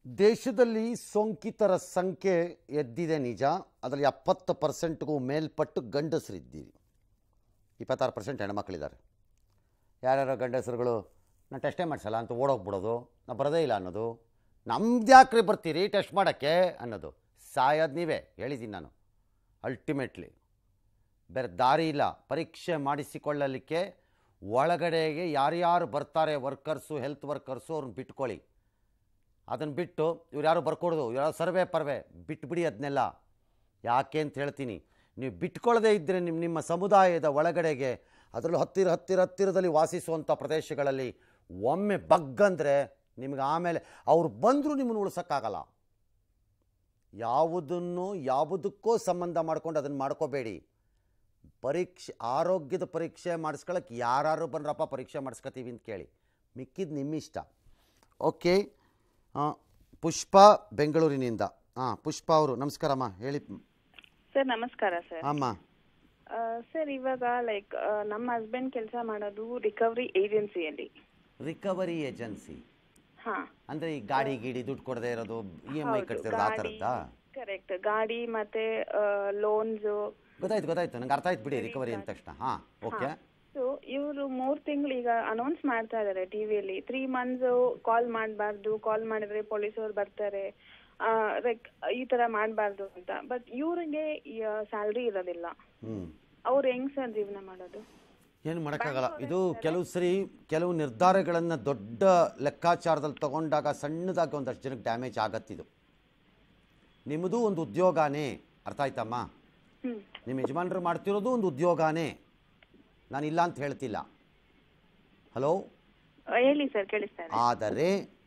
ದೇಶದಲ್ಲಿ ಸೋಂಕಿತರ ಸಂಖ್ಯೆ ಎದ್ದಿದೆ ನಿಜ ಅದರಲ್ಲಿ ಎಪ್ಪತ್ತು ಪರ್ಸೆಂಟ್ಗೂ ಮೇಲ್ಪಟ್ಟು ಗಂಡಸರಿದ್ದೀರಿ ಇಪ್ಪತ್ತಾರು ಪರ್ಸೆಂಟ್ ಹೆಣ್ಮಕ್ಳಿದ್ದಾರೆ ಯಾರ್ಯಾರೋ ಗಂಡಸರುಗಳು ನಾನು ಟೆಸ್ಟೇ ಮಾಡಿಸಲ್ಲ ಅಂತ ಓಡೋಗ್ಬಿಡೋದು ನಾ ಬರೋದೇ ಇಲ್ಲ ಅನ್ನೋದು ನಮ್ದು ಯಾಕ್ರಿ ಬರ್ತೀರಿ ಟೆಸ್ಟ್ ಮಾಡೋಕ್ಕೆ ಅನ್ನೋದು ಸಾಯೋದು ನೀವೇ ಹೇಳಿದ್ದೀನಿ ನಾನು ಅಲ್ಟಿಮೇಟ್ಲಿ ಬೇರೆ ದಾರಿ ಇಲ್ಲ ಪರೀಕ್ಷೆ ಮಾಡಿಸಿಕೊಳ್ಳಲಿಕ್ಕೆ ಒಳಗಡೆಗೆ ಯಾರ್ಯಾರು ಬರ್ತಾರೆ ವರ್ಕರ್ಸು ಹೆಲ್ತ್ ವರ್ಕರ್ಸು ಅವ್ರನ್ನ ಬಿಟ್ಕೊಳ್ಳಿ ಅದನ್ನು ಬಿಟ್ಟು ಇವ್ರು ಯಾರು ಬರ್ಕೊಡೋದು ಯಾರೋ ಸರ್ವೆ ಪರ್ವೆ ಬಿಟ್ಬಿಡಿ ಅದನ್ನೆಲ್ಲ ಯಾಕೆ ಅಂತ ಹೇಳ್ತೀನಿ ನೀವು ಬಿಟ್ಕೊಳ್ಳದೇ ಇದ್ದರೆ ನಿಮ್ಮ ನಿಮ್ಮ ಸಮುದಾಯದ ಒಳಗಡೆಗೆ ಅದರಲ್ಲೂ ಹತ್ತಿರ ಹತ್ತಿರ ಹತ್ತಿರದಲ್ಲಿ ವಾಸಿಸುವಂಥ ಪ್ರದೇಶಗಳಲ್ಲಿ ಒಮ್ಮೆ ಬಗ್ಗಂದರೆ ನಿಮಗೆ ಆಮೇಲೆ ಅವ್ರು ಬಂದರೂ ನಿಮ್ಮನ್ನು ಉಳ್ಸೋಕ್ಕಾಗಲ್ಲ ಯಾವುದನ್ನು ಯಾವುದಕ್ಕೋ ಸಂಬಂಧ ಮಾಡ್ಕೊಂಡು ಅದನ್ನು ಮಾಡ್ಕೋಬೇಡಿ ಪರೀಕ್ಷೆ ಆರೋಗ್ಯದ ಪರೀಕ್ಷೆ ಮಾಡಿಸ್ಕೊಳಕ್ಕೆ ಯಾರು ಬಂದ್ರಪ್ಪ ಪರೀಕ್ಷೆ ಮಾಡಿಸ್ಕೊತೀವಿ ಅಂತ ಕೇಳಿ ಮಿಕ್ಕಿದ್ದು ನಿಮ್ಮಿಷ್ಟ ಓಕೆ ಆ, ಪುಷ್ಪ ಬೆಂಗಳೂರಿನಿಂದ ಹಾಂ ಪುಷ್ಪ ಅವರು ನಮಸ್ಕಾರಮ್ಮ ಹೇಳಿ ಸರ್ ನಮಸ್ಕಾರ ಸರ್ ಅಮ್ಮ ಸರ್ ಇವಾಗ ಲೈಕ್ ನಮ್ಮ ಹಸ್ಬೆಂಡ್ ಕೆಲಸ ಮಾಡೋದು ರಿಕವರಿ ಏಜೆನ್ಸಿಯಲ್ಲಿ ರಿಕವರಿ ಏಜೆನ್ಸಿ ಹಾ ಅಂದರೆ ಈ ಗಾಡಿ ಗೀಡಿ ದುಡ್ಡು ಕೊಡದೇ ಇರೋದು ಇ ಎಮ್ ಐ ಕಟ್ತಿರೋದು ಆ ಥರದ್ದಾ ಕರೆಕ್ಟ್ ಗಾಡಿ ಮತ್ತೆ ಲೋನ್ಸ್ ಗೊತ್ತಾಯ್ತು ಗೊತ್ತಾಯ್ತು ನಂಗೆ ಅರ್ಥ ಆಯ್ತು ಬಿಡಿ ರಿಕವರಿ ಅಂದ ತಕ್ಷಣ ಹಾಂ ಓಕೆ ಸೊ ಇವರು ಮೂರ್ ತಿಂಗಳು ಈಗ ಅನೌನ್ಸ್ ಮಾಡ್ತಾ ಇದಾರೆ ಟಿವಿಯಲ್ಲಿ ತ್ರೀ ಮಂತ್ಸ್ ಕಾಲ್ ಮಾಡಬಾರ್ದು ಕಾಲ್ ಮಾಡಿದ್ರೆ ಪೊಲೀಸವ್ರು ಬರ್ತಾರೆ ಲೈಕ್ ಈ ತರ ಮಾಡಬಾರ್ದು ಅಂತ ಬಟ್ ಇವ್ರಿಗೆ ಸ್ಯಾಲ್ರಿ ಇರೋದಿಲ್ಲ ಹ್ಞೂ ಅವ್ರು ಹೆಂಗ್ ಸರ್ ಜೀವನ ಮಾಡೋದು ಏನು ಮಾಡೋಕ್ಕಾಗಲ್ಲ ಇದು ಕೆಲವು ಸರಿ ಕೆಲವು ನಿರ್ಧಾರಗಳನ್ನು ದೊಡ್ಡ ಲೆಕ್ಕಾಚಾರದಲ್ಲಿ ತಗೊಂಡಾಗ ಸಣ್ಣದಾಗಿ ಒಂದಷ್ಟು ಜನಕ್ಕೆ ಡ್ಯಾಮೇಜ್ ಆಗತ್ತಿದು ನಿಮ್ಮದು ಒಂದು ಉದ್ಯೋಗನೇ ಅರ್ಥ ಆಯ್ತಮ್ಮ ಹ್ಮ್ ನಿಮ್ಮ ಯಜಮಾನರು ಮಾಡ್ತಿರೋದು ಒಂದು ಉದ್ಯೋಗನೇ ನಾನು ಇಲ್ಲ ಅಂತ ಹೇಳ್ತಿಲ್ಲ ಹಲೋ ಆ, ಹೇಳಿ ಸರ್ ಕೇಳಿಸ್ತಾ ಇದೆ ಆದರೆ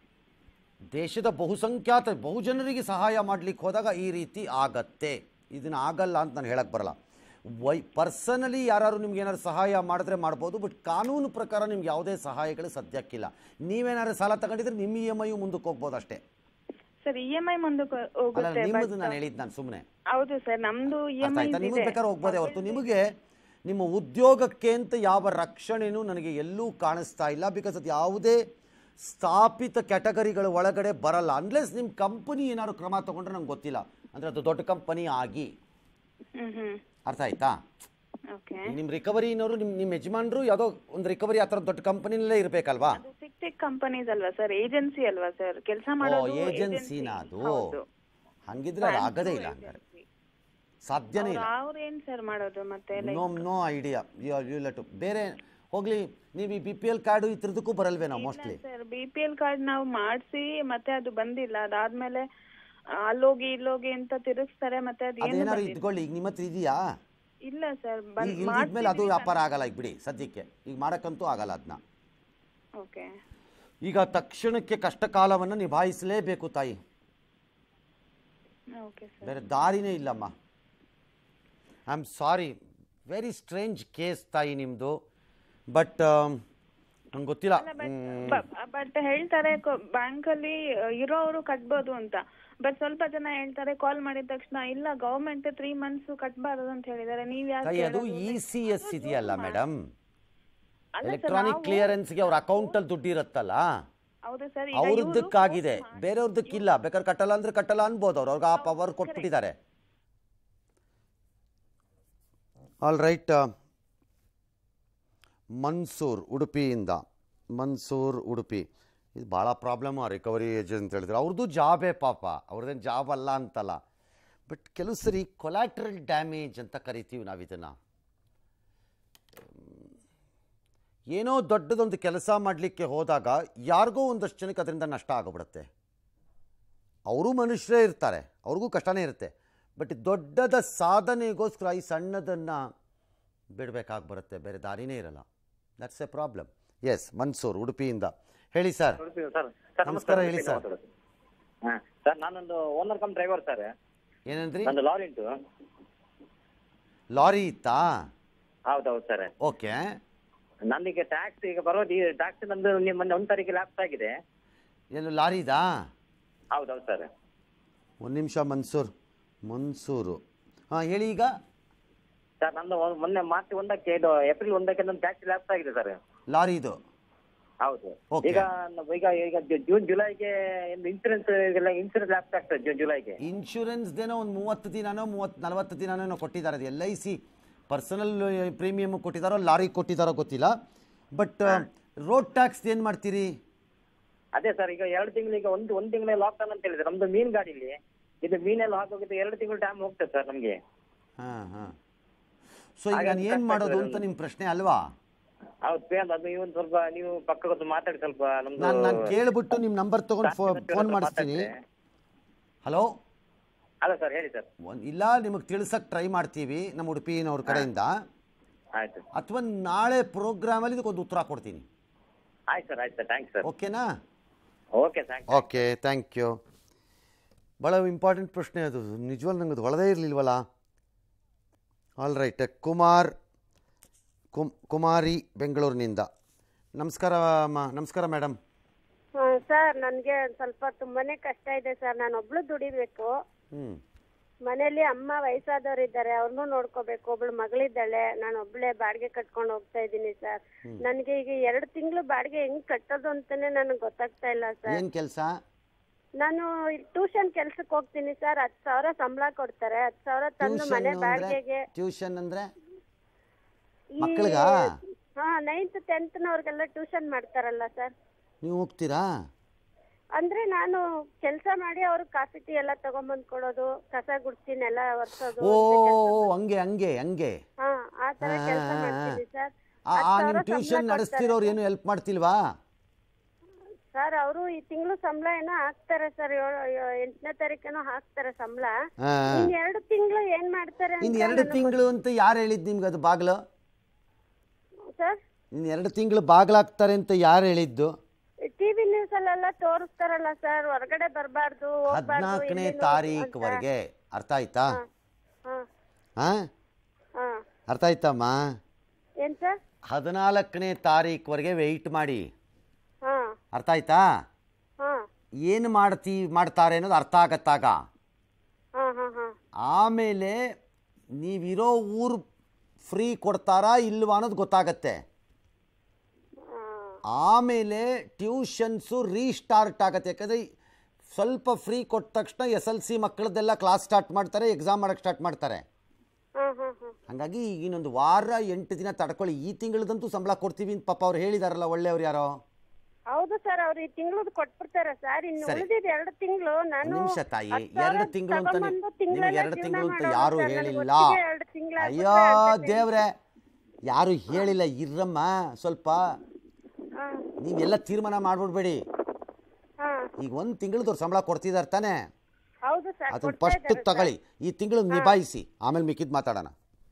ದೇಶದ ಬಹುಸಂಖ್ಯಾತ ಬಹುಜನರಿಗೆ ಸಹಾಯ ಮಾಡಲಿಕ್ಕೆ ಹೋದಾಗ ಈ ರೀತಿ ಆಗತ್ತೆ ಇದನ್ನು ಆಗಲ್ಲ ಅಂತ ನಾನು ಹೇಳಕ್ಕೆ ಬರಲ್ಲ ವೈ ಪರ್ಸನಲಿ ಯಾರು ನಿಮ್ಗೆ ಏನಾದ್ರು ಸಹಾಯ ಮಾಡಿದ್ರೆ ಮಾಡ್ಬೋದು ಬಟ್ ಕಾನೂನು ಪ್ರಕಾರ ನಿಮ್ಗೆ ಯಾವುದೇ ಸಹಾಯಗಳು ಸದ್ಯಕ್ಕಿಲ್ಲ ನೀವೇನಾದ್ರು ಸಾಲ ತಗೊಂಡಿದ್ರೆ ನಿಮ್ಮ ಇ ಎಮ್ ಐಯು ಮುಂದಕ್ಕೆ ಹೋಗ್ಬೋದು ಅಷ್ಟೇ ಸರ್ ಇ ಎಂ ಐ ಮುಂದಕ್ಕೆ ಅಲ್ಲ ಹೋಗುತ್ತೆ ನಿಮ್ಮದು ನಾನು ಹೇಳಿದ್ದು ನಾನು ಸುಮ್ಮನೆ ಹೌದು ಸರ್ ನಮ್ದು ಇ ಎಂ ಅರ್ಥ ಐ ಆಯ್ತಾ ನಿಮಗೆ ಬೇಕಾದ್ರೆ ಹೋಗ್ಬೋದೇ ಹೊರತು ನಿಮಗೆ ನಿಮ್ಮ ಉದ್ಯೋಗಕ್ಕೆ ಅಂತ ಯಾವ ರಕ್ಷಣೆನೂ ನನಗೆ ಎಲ್ಲೂ ಕಾಣಿಸ್ತಾ ಇಲ್ಲ ಬಿಕಾಸ್ ಅದು ಯಾವುದೇ ಸ್ಥಾಪಿತ ಕ್ಯಾಟಗರಿಗಳ ಒಳಗಡೆ ಬರಲ್ಲ ಅನ್ಲೆಸ್ ನಿಮ್ಮ ಕಂಪನಿ ಏನಾದ್ರು ಕ್ರಮ ತೊಗೊಂಡ್ರೆ ನಂಗೆ ಗೊತ್ತಿಲ್ಲ ಅಂದರೆ ಅದು ದೊಡ್ಡ ಕಂಪನಿ ಆಗಿ ಹ್ಮ್ ಹ್ಮ್ ಅರ್ಥ ಆಯ್ತಾ ಓಕೆ ನಿಮ್ಮ ರಿಕವರಿನವರು ನಿಮ್ಮ ನಿಮ್ಮ ಯಜಮಾನರು ಯಾವುದೋ ಒಂದು ರಿಕವರಿ ಆ ಥರ ದೊಡ್ಡ ಕಂಪನಿನಲ್ಲೇ ಇರಬೇಕಲ್ವಾ ಅದು ಸಿಕ್ ಸಿಕ್ ಕಂಪನೀಸ್ ಅಲ್ವಾ ಸರ್ ಏಜೆನ್ಸಿ ಅಲ್ವಾ ಸರ್ ಕೆಲಸ ಓ ಮಾಡೋದು ಏಜೆನ್ಸಿನ ಅದು ಹೌದು ಹಂಗಿದ್ರೆ ಅದು ಆಗೋದೇ ಇಲ್ಲ ಹಂಗಾರೆ ಸಾಧ್ಯನೇ ಇಲ್ಲ ಅವ್ರು ಏನ್ ಸರ್ ಮಾಡೋದು ಮತ್ತೆ like no no idea you you let ಬೇರೆ ಹೋಗ್ಲಿ ನೀವು ಈ ಬಿ ಪಿ ಎಲ್ ಕಾರ್ಡು ಈ ಥರದಕ್ಕೂ ಬರಲ್ವೇನೋ mostly sir B P L card ನಾವು ಮಾಡಿಸಿ ಮತ್ತೆ ಅದು ಬಂದಿಲ್ಲ ಅದಾದ್ಮೇಲೆ ಆ, ಅಲ್ಲೋಗಿ ಇಲ್ಲೋಗಿ ಅಂತ ತಿರುಗಿಸ್ತಾರೆ ಮತ್ತೆ ಅದು ಏನು ಅದೇನಾದ್ರು ಇಟ್ಕೊಳ್ಳಿ ಈಗ ನಿಮ್ಮ ಹತ್ರ ಇದೆಯಾ ಇಲ್ಲ ಸರ್ ಈಗ ಬಂದ್ ಇಲ್ದಿದ್ಮೇಲೆ ಅದು ವ್ಯಾಪಾರ ಆಗಲ್ಲ ಈಗ ಬಿಡಿ ಸದ್ಯಕ್ಕೆ ಈಗ ಮಾಡೋಕ್ಕಂತೂ ಆಗಲ್ಲ ಅದನ್ನ ಓಕೆ ಈಗ ತಕ್ಷಣಕ್ಕೆ ಕಷ್ಟ ಕಾಲವನ್ನು ನಿಭಾಯಿಸಲೇಬೇಕು ತಾಯಿ ಓಕೆ ಸರ್ ಬೇರೆ ದಾರಿನೇ ಇಲ್ಲಮ್ಮ I am sorry very strange case ತಾಯಿ ನಿಮ್ಮದು ಬಟ್ ನಂಗೆ ಗೊತ್ತಿಲ್ಲ ಹ್ಮ್. ಬಟ್ ಹೇಳ್ತಾರೆ ಬ್ಯಾಂಕ್ ಅಲ್ಲಿ ಇರೋರು ಕಟ್ಬೋದು ಅಂತ ಬಟ್ ಸ್ವಲ್ಪ ಜನ ಹೇಳ್ತಾರೆ ಕಾಲ್ ಮಾಡಿದ ತಕ್ಷಣ ಇಲ್ಲ ಗವರ್ಮೆಂಟ್ ತ್ರೀ ಮಂತ್ಸ್ ಕಟ್ಬಾರದು ಅಂತ ಹೇಳಿದಾರೆ ನೀವ್ ತಾಯಿ ಯಾಕೆ ಅದು ಇ ಸಿ ಎಸ್ ಇದೆಯಲ್ಲ ಮೇಡಮ್ ಅಲ್ಲ ಸರ್ ಎಲೆಕ್ಟ್ರಾನಿಕ್ ಕ್ಲಿಯರೆನ್ಸ್ಗೆ ಅವ್ರ ಅಕೌಂಟಲ್ಲಿ ದುಡ್ಡು ಇರುತ್ತಲ್ಲ ಹೌದು ಸರ್ ಅವ್ರದ್ದಕ್ಕಾಗಿದೆ ಬೇರೆಯವ್ರದ್ದಕ್ಕಿಲ್ಲ ಬೇಕಾದ್ರೆ ಕಟ್ಟಲ್ಲ ಅಂದ್ರೆ ಕಟ್ಟಲ್ಲ ಅನ್ಬೋದು ಅವ್ರು ಅವ್ರಿಗೆ ಆ ಪವರ್ ಕೊಟ್ಬಿಟ್ಟಿದ್ದಾರೆ ಆಲ್ ರೈಟ್ ಮನ್ಸೂರ್ ಉಡುಪಿಯಿಂದ ಮನ್ಸೂರ್ ಉಡುಪಿ ಇದು ಭಾಳ ಪ್ರಾಬ್ಲಮ್ಮು ರಿಕವರಿ ಏಜ್ ಅಂತ ಹೇಳಿದ್ರೆ ಅವ್ರದ್ದು ಜಾಬೇ ಪಾಪ ಅವ್ರದ್ದೇನು ಜಾಬ್ ಅಲ್ಲ ಅಂತಲ್ಲ ಬಟ್ ಕೆಲವು ಸರಿ ಕೊಲ್ಯಾಟ್ರಲ್ ಡ್ಯಾಮೇಜ್ ಅಂತ ಕರಿತೀವಿ ನಾವು ಇದನ್ನು ಏನೋ ದೊಡ್ಡದೊಂದು ಕೆಲಸ ಮಾಡಲಿಕ್ಕೆ ಹೋದಾಗ ಯಾರಿಗೋ ಒಂದಷ್ಟು ಜನಕ್ಕೆ ಅದರಿಂದ ನಷ್ಟ ಆಗಿಬಿಡುತ್ತೆ ಅವರು ಮನುಷ್ಯರೇ ಇರ್ತಾರೆ ಅವ್ರಿಗೂ ಕಷ್ಟನೇ ಇರುತ್ತೆ ಬಟ್ ದೊಡ್ಡದ ಸಾಧನೆಗೋಸ್ಕರ ಈ ಸಣ್ಣದನ್ನು ಬಿಡಬೇಕಾಗಿ ಬರುತ್ತೆ ಬೇರೆ ದಾರಿನೇ ಇರಲ್ಲ that's a problem yes Mansoor ಉಡುಪಿಯಿಂದ ಹೇಳಿ ಸರ್ ಸರ್ ಸರ್ ನಮಸ್ಕಾರ ಹೇಳಿ ಸರ್. ಹಾಂ ಸರ್ ನಾನೊಂದು ಓನರ್ ಕಮ್ ಡ್ರೈವರ್ ಸರ್ ಏನಂದ್ರಿ ನಂದು ಲಾರಿ ಉಂಟು ಲಾರಿ ಇತ್ತಾ ಹೌದೌದು ಸರ್ ಓಕೆ ನನಗೆ ಟ್ಯಾಕ್ಸ್ ಈಗ ಬರೋದು ಈ ಟ್ಯಾಕ್ಸ್ ನಂದು ನಿಮ್ಮ ಮೊನ್ನೆ ಒಂದು ತಾರೀಕಿಗೆ ಲ್ಯಾಪ್ಸ್ ಆಗಿದೆ ಏನು ಲಾರಿದಾ ಹೌದೌದು ಸರ್ ಒಂದು ನಿಮಿಷ ಮನ್ಸೂರ್ ಮನ್ಸೂರು ಹಾಂ ಹೇಳಿ ಈಗ ಸರ್ ನಂದು ಒಂದ್- ಮೊನ್ನೆ ಮಾರ್ಚ್ ಒಂದಕ್ಕೆ ಇದು ಏಪ್ರಿಲ್ ಒಂದಕ್ಕೆ ನನ್ನ ಟ್ಯಾಕ್ಸ್ ಲ್ಯಾಪ್ಸ್ ಆಗಿದೆ ಸರ್ ಲಾರಿದು ಹೌದು Okay. ಈಗ ನ- ಈಗ ಈಗ ಜು- ಜೂನ್ ಜುಲೈಗೆ ಇನ್ಸೂರೆನ್ಸ್ ಎಲ್ಲ ಇನ್ಸೂರೆನ್ಸ್ ಲ್ಯಾಪ್ಸ್ ಆಗ್ತದೆ ಜೂನ್ ಜುಲೈಗೆ ಇನ್ಶೂರೆನ್ಸ್ದೇನೋ ಒಂದು ಮೂವತ್ತು ದಿನನೋ ಮೂವತ್ತು ನಲವತ್ತು ದಿನನೋ ಏನೋ ಕೊಟ್ಟಿದ್ದಾರೆ ಅದು L I C personal premium ಕೊಟ್ಟಿದ್ದಾರೋ ಲಾರಿ ಕೊಟ್ಟಿದ್ದಾರೋ ಗೊತ್ತಿಲ್ಲ ಬಟ್ ರೋಡ್ ಟ್ಯಾಕ್ಸ್ ಏನು ಮಾಡ್ತೀರಿ ಅದೇ ಸರ್ ಈಗ ಎರಡು ತಿಂಗಳು ಈಗ ಒಂದು ಒಂದು ತಿಂಗಳ ಲಾಕ್ಡೌನ್ ಅಂತ ಹೇಳಿದ್ರೆ ನಮ್ದು ಮೀನ್ ಗಾಡಿಲಿ ಇದು ಮೀನೆಲ್ಲ ಹಾಕೋಗಿದ್ದು ಎರಡು ತಿಂಗಳು ಟೈಮ್ ಹೋಗ್ತದೆ ಸರ್ ನಮ್ಗೆ ಹಾಂ ಹಾಂ ಸೊ ಈಗ ಹಾಗಾಗಿ ನಾನು ಏನು ಕಷ್ಟ ಮಾಡೋದು ಆಗ್ತದೆ ಅಂತ ನಿಮ್ಮ ಪ್ರಶ್ನೆ ಅಲ್ವಾ ಹೌದು ಪೇ ಅದು ನೀವು ಒಂದು ಸ್ವಲ್ಪ ನೀವು ಪಕ್ಕದ ಮಾತಾಡಿ ಸ್ವಲ್ಪ ನಮ್ದು ನಾನು ನಾನು ಕೇಳ್ಬಿಟ್ಟು ನಿಮ್ಮ ನಂಬರ್ ತೊಗೊಂಡು ಫೋ ಜಾಸ್ತಿ ಫೋನ್ ಮಾತಾಡ್ತಾರೆ. ಮಾಡಿಸ್ತೀನಿ ಹಲೋ ಅಲ್ಲ ಸರ್ ಹೇಳಿ ಸರ್ ಒಂದು ಇಲ್ಲ ನಿಮಗೆ ತಿಳ್ಸಕ್ಕೆ ಟ್ರೈ ಮಾಡ್ತೀವಿ ನಮ್ಮ ಉಡುಪಿನವ್ರ ಕಡೆಯಿಂದ ಆಯ್ತು ಅಥವಾ ನಾಳೆ ಪ್ರೋಗ್ರಾಮಲ್ಲಿ ಇದಕ್ಕೊಂದು ಉತ್ತರ ಕೊಡ್ತೀನಿ ಆಯ್ತು ಸರ್ ಆಯ್ತು ಸರ್ ಥ್ಯಾಂಕ್ಸ್ ಸರ್ ಓಕೆನಾ okay thanks okay thank you ಭಾಳ ಇಂಪಾರ್ಟೆಂಟ್ ಪ್ರಶ್ನೆ ಅದು ನಿಜವಾಗ್ಲೂ ನಂಗೆ ಅದು ಹೊಳದೇ ಇರಲಿಲ್ವಲ್ಲ ಆಲ್ ರೈಟ್ ಕುಮಾರ್ ಕುಮ್ ಕುಮಾರಿ ಬೆಂಗಳೂರಿನಿಂದ ನಮಸ್ಕಾರ ಅಮ್ಮ ನಮಸ್ಕಾರ ಮೇಡಮ್ ಸರ್ ನನಗೆ ಸ್ವಲ್ಪ ತುಂಬಾನೇ ಕಷ್ಟ ಇದೆ ಸರ್ ನಾನು ಒಬ್ಳು ದುಡಿಬೇಕು ಹ್ಞೂ ಮನೇಲಿ ಅಮ್ಮ ವಯಸ್ಸಾದವ್ರು ಇದ್ದಾರೆ ಅವ್ರನ್ನೂ ನೋಡ್ಕೋಬೇಕು ಒಬ್ಳು ಮಗಳಿದ್ದಾಳೆ ನಾನು ಒಬ್ಳೆ ಬಾಡಿಗೆ ಕಟ್ಕೊಂಡು ಹೋಗ್ತಾ ಇದ್ದೀನಿ ಸರ್ ನನಗೆ ಈಗ ಎರಡು ತಿಂಗಳು ಬಾಡಿಗೆ ಹೆಂಗ್ ಕಟ್ಟೋದು ಅಂತಾನೆ ನನಗೆ ಗೊತ್ತಾಗ್ತಾ ಇಲ್ಲ ಸರ್ ಏನು ಕೆಲಸ ನಾನು ಟ್ಯೂಷನ್ ಕೆಲ್ಸಕ್ಕೆ ಹೋಗ್ತೀನಿ ಸರ್ ಹತ್ತು ಸಾವಿರ ಸಂಬಳ ಕೊಡ್ತಾರೆ ಹತ್ತು ಸಾವಿರ ತಂದು ಟ್ಯೂಷನ್ ಮನೆ ಅಂದರೆ ಬಾಡಿಗೆಗೆ ಟ್ಯೂಷನ್ ಅಂದರೆ ಈ- ಮಕ್ಕಳಿಗಾ? ಹಾ ನೈನ್ತ್ ಟೆಂತ್ನವ್ರಿಗೆಲ್ಲ ಟ್ಯೂಷನ್ ಮಾಡ್ತಾರಲ್ಲ ಸರ್ ನೀವು ಹೋಗ್ತೀರಾ ಅಂದ್ರೆ ನಾನು ಕೆಲಸ ಮಾಡಿ ಅವ್ರಿಗೆ ಕಾಫಿ ಟೀ ಎಲ್ಲ ತಗೊಂಬಂದ್ ಕೊಡೋದು ಕಸ ಗುಡ್ಸಿ ನೆಲ ಒರ್ಸೋದು ಓ ಅಂತ ಕೆಲ್ಸ ಓ, ಮಾಡ್- ಹಂಗೆ ಹಂಗೆ ಹಂಗೆ ಹಾ ಆ ತರ ಹಾ, ಕೆಲಸ ಹಾ, ಹಾ. ಮಾಡ್ತೀನಿ ಸರ್ ಆ ಆ, ನಿಮ್ಮ ಟ್ಯೂಷನ್ ನಡೆಸ್ತಿರೋರು ಏನು ಹೆಲ್ಪ್ ಮಾಡ್ತಿಲ್ವಾ ಸರ್ ಅವರು ಈ ತಿಂಗಳು ಸಂಬಳ ಏನೋ ಹಾಕ್ತಾರೆ ಸರ್ ಎಂಟನೇ ತಾರೀಕೇನೋ ಹಾಕ್ತಾರೆ ಸಂಬಳ ಹಾಂ ಇನ್ ಎರಡು ತಿಂಗಳು ಏನ್ ಮಾಡ್ತಾರೆ ಇನ್ನು ಎರಡು ತಿಂಗಳು ಅಂತ ಯಾರು ಹೇಳಿದ್ದು ನಿಮ್ಗೆ ಅದು ಬಾಗಿಲು ಸರ್ ಇನ್ನು ಎರಡು ತಿಂಗಳು ಬಾಗಿಲಾಗ್ತಾರೆ ಅಂತ ಯಾರು ಹೇಳಿದ್ದು ಟಿವಿ ನ್ಯೂಸ್ ಅಲ್ಲೆಲ್ಲ ತೋರಿಸ್ತಾರಲ್ಲ ಸರ್ ಹೊರಗಡೆ ಬರಬಾರ್ದು ಹದಿನಾಲ್ಕನೇ ತಾರೀಕುವರೆಗೆ ಅರ್ಥ ಆಯ್ತಾ ಹಾ ಹಾಂ ಹಾ ಅರ್ಥ ಆಯ್ತಮ್ಮ ಏನ್ ಸರ್ ಹದಿನಾಲ್ಕನೇ ತಾರೀಕುವರೆಗೆ ವೆಯ್ಟ್ ಮಾಡಿ ಹಾ ಅರ್ಥ ಆಯ್ತಾ ಹಾ ಏನು ಮಾಡ್ತೀ ಮಾಡ್ತಾರೆ ಅನ್ನೋದು ಅರ್ಥ ಆಗತ್ತಾಗ ಹಾ ಹಾ ಹಾ ಆಮೇಲೆ ನೀವಿರೋ ಊರು ಫ್ರೀ ಕೊಡ್ತಾರಾ ಇಲ್ವಾ ಅನ್ನೋದು ಗೊತ್ತಾಗತ್ತೆ ಹಾ ಆಮೇಲೆ ಟ್ಯೂಷನ್ಸು ರೀಸ್ಟಾರ್ಟ್ ಆಗುತ್ತೆ ಯಾಕಂದರೆ ಸ್ವಲ್ಪ ಫ್ರೀ ಕೊಟ್ಟ ತಕ್ಷಣ ಎಸ್ ಎಲ್ ಸಿ ಮಕ್ಕಳದ್ದೆಲ್ಲ ಕ್ಲಾಸ್ ಸ್ಟಾರ್ಟ್ ಮಾಡ್ತಾರೆ ಎಕ್ಸಾಮ್ ಮಾಡೋಕ್ಕೆ ಸ್ಟಾರ್ಟ್ ಮಾಡ್ತಾರೆ ಹಾ ಹಾ ಹಾ ಹಾಗಾಗಿ ಇನ್ನೊಂದು ವಾರ ಎಂಟು ದಿನ ತಡ್ಕೊಳ್ಳಿ ಈ ತಿಂಗಳದಂತೂ ಸಂಬಳ ಕೊಡ್ತೀವಿ ಅಂತ ಪಾಪ ಅವ್ರು ಹೇಳಿದಾರಲ್ಲ ಒಳ್ಳೆಯವ್ರು ಯಾರೋ ಹೌದು ಸರ್ ಅವ್ರು ಈ ತಿಂಗಳು ಕೊಟ್ಬಿಡ್ತಾರೆ ಸರ್ ಇನ್ನು ಸರಿ. ಉಳಿದಿದ್ ಎರಡು ತಿಂಗಳು ನಾನು ನಿಮಿಷ ತಾಯಿ ಹತ್ತು ಸಾವಿರ ಎರಡು ತಿಂಗಳು ಅಂತ ತಗೊಂಬಂದು ನಿಮ್ಗೆ ತಿಂಗ್ಳೆಲ್ಲ ಎರಡು ಜೀವನ ತಿಂಗಳು ಅಂತ ಮಾಡೋದು ಯಾರು ಸರ್. ನನಗೆ ಹೇಳಿಲ್ಲ ಒಟ್ಟಿಗೆ ಎರಡು ತಿಂಗ್ಳು ಅಯ್ಯೋ ಆಗ್ಬಿಟ್ರೆ ಅಂತ ದೇವ್ರೆ ಯಾರು ಹೇಳಿಲ್ಲ ಇರ್ರಮ್ಮ ಸ್ವಲ್ಪ ಹಾ ನೀವೆಲ್ಲ ತೀರ್ಮಾನ ಮಾಡ್ಬಿಡ್ಬೇಡಿ ಹಾ ಈಗ ಒಂದು ತಿಂಗಳದವ್ರು ಸಂಬಳ ಕೊಡ್ತಿದ್ದಾರೆ ತಾನೇ ಹೌದು ಸರ್ ಅದನ್ನ ಕೊಡ್ತಾ ಫಸ್ಟ್ ಇದ್ದಾರೆ ಸರ್. ತಗೊಳ್ಳಿ ಈ ತಿಂಗಳು ನಿಭಾಯಿಸಿ ಆಮೇಲೆ ಮಿಕ್ಕಿದ್ ಮಾತಾಡೋಣ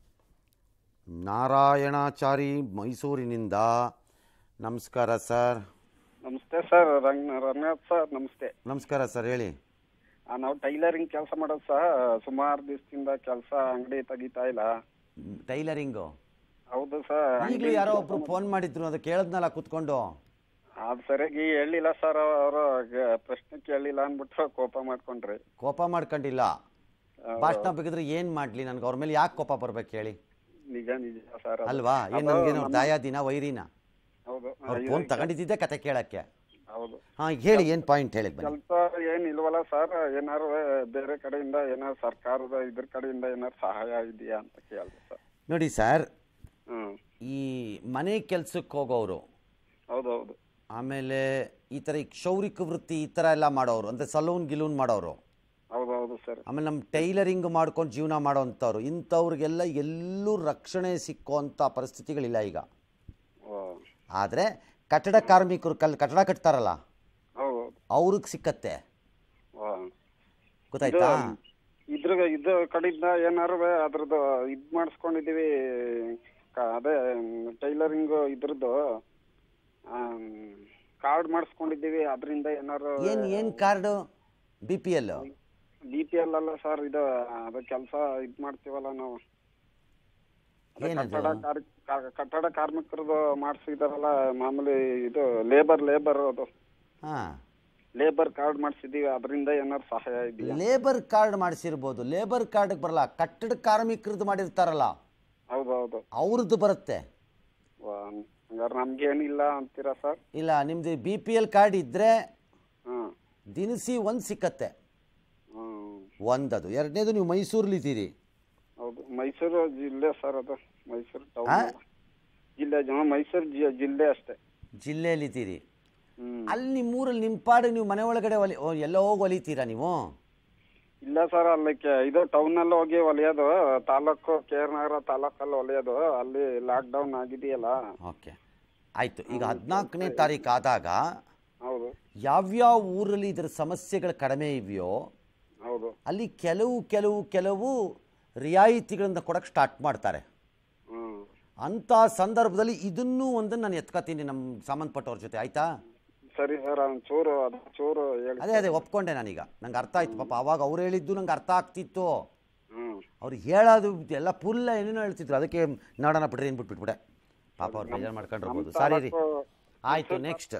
ನಾರಾಯಣಾಚಾರಿ ಮೈಸೂರಿನಿಂದ ನಮಸ್ಕಾರ ಸರ್ ನಮಸ್ತೆ ಸರ್ ರಂಗ್ ರಂಗನಾಥ್ ಸರ್ ನಮಸ್ತೆ ನಮಸ್ಕಾರ ಸರ್ ಹೇಳಿ ಆ, ನಾವು ಟೈಲರಿಂಗ್ ಕೆಲಸ ಮಾಡೋದು ಸರ್ ಸುಮಾರು ದಿವಸದಿಂದ ಕೆಲಸ ಅಂಗಡಿ ತೆಗಿತಾ ಇಲ್ಲ ಟೈಲರಿಂಗು ಹೌದು ಸರ್ ಈಗಲೂ ಯಾರೋ ಒಬ್ರು ಫೋನ್ ಮಾಡಿದ್ರು ಅದು ಕೇಳಿದ್ನಲ್ಲ ಕೂತ್ಕೊಂಡು ಅದು ಸರಿಯಾಗಿ ಹೇಳಿಲ್ಲ ಸರ್ ಅವರು ಪ್ರಶ್ನೆ ಕೇಳಲಿಲ್ಲ ಅಂದ್ಬಿಟ್ಟು ಕೋಪ ಮಾಡ್ಕೊಂಡ್ರಿ ಕೋಪ ಮಾಡ್ಕೊಂಡಿಲ್ಲ ಭಾಷಣ ಬೇಕಿದ್ರೆ ಏನು ಮಾಡಲಿ ನನಗೆ ಅವ್ರ ಮೇಲೆ ಯಾಕೆ ಕೋಪ ಬರ್ಬೇಕು ಹೇಳಿ ನಿಜ ನಿಜ ಸರ್ ಅದು. ಅಲ್ವಾ ಏನು ಅದು ನಮಗೇನು ನಮ್ಮ- ದಾಯಾದಿನ ವೈರಿನ ಹೌದು ಅವ್ರ ಇದು ಫೋನ್ ತಗೊಂಡಿದ್ದೆ ಕತೆ ಕೇಳಕ್ಕೆ ಹೌದು ಹಾಂ ಹೇಳಿ ಏನು ಪಾಯಿಂಟ್ ಹೇಳಿ ಬನ್ನಿ ಕೆಲಸ ಏನ್ ಇಲ್ವಲ್ಲ ಸರ್ ಏನಾರು ಬೇರೆ ಕಡೆಯಿಂದ ಏನಾರು ಸರ್ಕಾರದ ಇದ್ರ ಕಡೆಯಿಂದ ಏನಾರು ಸಹಾಯ ಇದೆಯಾ ಅಂತ ಕೇಳಿದೆ ಸರ್ ನೋಡಿ ಸರ್ ಹ್ಮ್ ಈ ಮನೆ ಕೆಲ್ಸಕ್ಕೆ ಹೋಗೋರು ಹೌದು ಹೌದು ಆಮೇಲೆ ಈ ಥರ ಈ ಕ್ಷೌರಿಕ ವೃತ್ತಿ ಈ ಥರ ಎಲ್ಲ ಮಾಡೋರು ಅಂದರೆ ಸಲೂನ್ ಗಿಲೂನ್ ಮಾಡೋರು ಹೌದು ಹೌದು ಸರ್ ಆಮೇಲೆ ನಮ್ಮ ಟೈಲರಿಂಗ್ ಮಾಡ್ಕೊಂಡು ಜೀವನ ಮಾಡೋವಂಥವ್ರು ಇಂಥವ್ರಿಗೆಲ್ಲ ಎಲ್ಲೂ ರಕ್ಷಣೆ ಸಿಕ್ಕುವಂಥ ಪರಿಸ್ಥಿತಿಗಳಿಲ್ಲ ಈಗ ಓ ಆದರೆ ಕಟ್ಟಡ ಕಾರ್ಮಿಕರು ಕಲ್ ಕಟ್ಟಡ ಕಟ್ತಾರಲ್ಲ ಹೌದು ಹೌದು ಅವ್ರಿಗೆ ಸಿಕ್ಕತ್ತೆ ವಾ. ಗೊತ್ತಾಯ್ತಾ ಇದ್ರ ಇದು ಕಡೆಯಿಂದ ಏನಾರು ಅದ್ರದ್ದು ಇದ್ ಮಾಡಿಸ್ಕೊಂಡಿದೀವಿ ಕ- ಅದೇ ಟೈಲರಿಂಗ್ ಇದ್ರದ್ದು ಕಾರ್ಡ್ ಮಾಡಿಸ್ಕೊಂಡಿದ್ದೀವಿ ಅದರಿಂದ ಏನಾರು ಏನು ಏನು card B P L B P L ಅಲ್ಲ ಸರ್ ಇದು ಅದ ಕೆಲಸ ಇದ್ ಮಾಡ್ತೀವಲ್ಲ ನಾವು ಅದೇ ಏನದು? ಕಟ್ಟಡ ಕಾರ್- ಕಾ- ಕಟ್ಟಡ ಕಾರ್ಮಿಕರದು ಮಾಡಿಸಿದಾರಲ್ಲ ಮಾಮೂಲಿ ಇದು ಲೇಬರ್ ಲೇಬರ್ ಅದು ಹಾಂ ಲೇಬರ್ ಕಾರ್ಡ್ ಮಾಡಿಸಿದೀವಿ ಅದರಿಂದ ಏನಾರು ಸಹಾಯ ಇದೆಯಾ ಲೇಬರ್ ಕಾರ್ಡ್ ಮಾಡಿಸಿರ್ಬೋದು ಲೇಬರ್ ಕಾರ್ಡ್ಗೆ ಬರಲ್ಲ ಕಟ್ಟಡ ಕಾರ್ಮಿಕರದ್ದು ಮಾಡಿರ್ತಾರಲ್ಲ ಹೌದು ಹೌದು ಅವ್ರದ್ದು ಬರುತ್ತೆ ವಾ, ಹಂಗಾರೆ ನಮ್ಗೇನಿಲ್ಲ ಅಂತೀರಾ ಸರ್ ಇಲ್ಲ ನಿಮ್ಮದು ಬಿ ಪಿ ಎಲ್ ಕಾರ್ಡ್ ಇದ್ದರೆ ಹಾಂ ದಿನಸಿ ಒಂದು ಸಿಕ್ಕತ್ತೆ ಹ್ಮ್ ಒಂದದು ಎರಡನೇದು ನೀವು ಮೈಸೂರಲ್ಲಿದ್ದೀರಿ ಹೌದು ಮೈಸೂರು ಜಿಲ್ಲೆ ಸರ್ ಅದು ಮೈಸೂರು ಟೌನ್ ಆ? ಜಿಲ್ಲೆ ಜನ ಮೈಸೂರು ಜಿ- ಜಿಲ್ಲೆ ಅಷ್ಟೇ ಜಿಲ್ಲೆಯಲ್ಲಿದ್ದೀರಿ ಹ್ಮ್ ಅಲ್ಲಿ ನಿಮ್ಮೂರಲ್ಲಿ ನಿಮ್ಮ ಪಾಡಿಗೆ ನೀವು ಮನೆ ಒಳಗಡೆ ಒಲಿ ಓ, ಎಲ್ಲೋ ಹೋಗಿ ಒಲಿತೀರಾ ನೀವು ಇಲ್ಲ ಸರ್ ಅಲ್ಲಿ ಕೆ- ಇದು ಟೌನಲ್ಲಿ ಹೋಗಿ ಹೊಲಿಯೋದು ತಾಲೂಕು ಕೆ ಆರ್ ನಗರ ತಾಲೂಕಲ್ಲಿ ಹೊಲಿಯೋದು ಅಲ್ಲಿ ಲಾಕ್ ಡೌನ್ ಆಗಿದೆಯಲ್ಲ ಓಕೆ ಆಯಿತು ಈಗ ಹದಿನಾಲ್ಕನೇ ತಾರೀಕು ಆದಾಗ ಹೌದು ಯಾವ್ಯಾವ ಊರಲ್ಲಿ ಇದರ ಸಮಸ್ಯೆಗಳು ಕಡಿಮೆ ಇವೆಯೋ ಹೌದು ಅಲ್ಲಿ ಕೆಲವು ಕೆಲವು ಕೆಲವು ರಿಯಾಯಿತಿಗಳನ್ನು ಕೊಡೋಕ್ಕೆ ಸ್ಟಾರ್ಟ್ ಮಾಡ್ತಾರೆ ಹ್ಮ್ ಅಂಥ ಸಂದರ್ಭದಲ್ಲಿ ಇದನ್ನೂ ಒಂದನ್ನು ನಾನು ಎತ್ಕೋತೀನಿ ನಮ್ಮ ಸಂಬಂಧಪಟ್ಟವ್ರ ಜೊತೆ ಆಯಿತಾ ಸರಿ ಸರ್ ಚೂರು ಅದು ಚೂರು ಹೇಳಿ ಅದೇ ಅದೇ ಒಪ್ಕೊಂಡೆ ನಾನೀಗ ನಂಗೆ ಅರ್ಥ ಆಯ್ತು ಪಾಪ ಅವಾಗ ಅವ್ರು ಹೇಳಿದ್ದು ನಂಗೆ ಅರ್ಥ ಆಗ್ತಿತ್ತು ಹ್ಮ್ ಅವ್ರು ಹೇಳೋದು ಎಲ್ಲ ಫುಲ್ಲ ಏನೇನೋ ಹೇಳ್ತಿದ್ರು ಅದಕ್ಕೆ ನೋಡೋಣ ಬಿಡ್ರಿ ಏನು ಬಿಟ್ಬಿಟ್ಬಿಟ್ಟೆ ಪಾಪ ಅವ್ರು ಬೇಜಾರು ಮಾಡ್ಕೊಂಡಿರ್ಬೋದು ಸಾರಿ ರೀ ತಾಲೂಕು ಆಯಿತು ನೆಕ್ಸ್ಟ್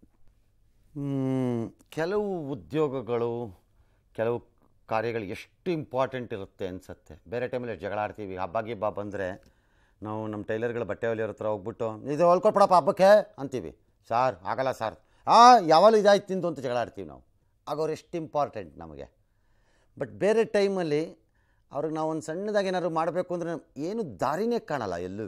ಕೆಲವು ಉದ್ಯೋಗಗಳು ಕೆಲವು ಕಾರ್ಯಗಳು ಎಷ್ಟು ಇಂಪಾರ್ಟೆಂಟ್ ಇರುತ್ತೆ ಅನಿಸುತ್ತೆ ಬೇರೆ ಟೈಮಲ್ಲಿ ಜಗಳ ಆಡ್ತೀವಿ ಹಬ್ಬ ಗಿಬ್ಬ ಬಂದರೆ ನಾವು ನಮ್ಮ ಟೈಲರ್ಗಳ ಬಟ್ಟೆ ಹೊಲಿಯೋರ ಹತ್ರ ಹೋಗ್ಬಿಟ್ಟು ಇದು ಹೊಲ್ಕೊಟ್ಬಿಡಪ್ಪ ಹಬ್ಬಕ್ಕೆ ಅಂತೀವಿ ಸಾರ್ ಆಗಲ್ಲ ಸಾರ್ ಆ ಯಾವಾಗಲೂ ಇದಾಯ್ತು ತಿಂದು ಅಂತ ಜಗಳ ಆಡ್ತೀವಿ ನಾವು ಆಗ ಅವ್ರು ಎಷ್ಟು ಇಂಪಾರ್ಟೆಂಟ್ ನಮಗೆ ಬಟ್ ಬೇರೆ ಟೈಮಲ್ಲಿ ಅವ್ರಿಗೆ ನಾವು ಒಂದು ಸಣ್ಣದಾಗಿ ಏನಾದ್ರು ಮಾಡಬೇಕು ಅಂದರೆ ಏನು ದಾರಿನೇ ಕಾಣಲ್ಲ ಎಲ್ಲೂ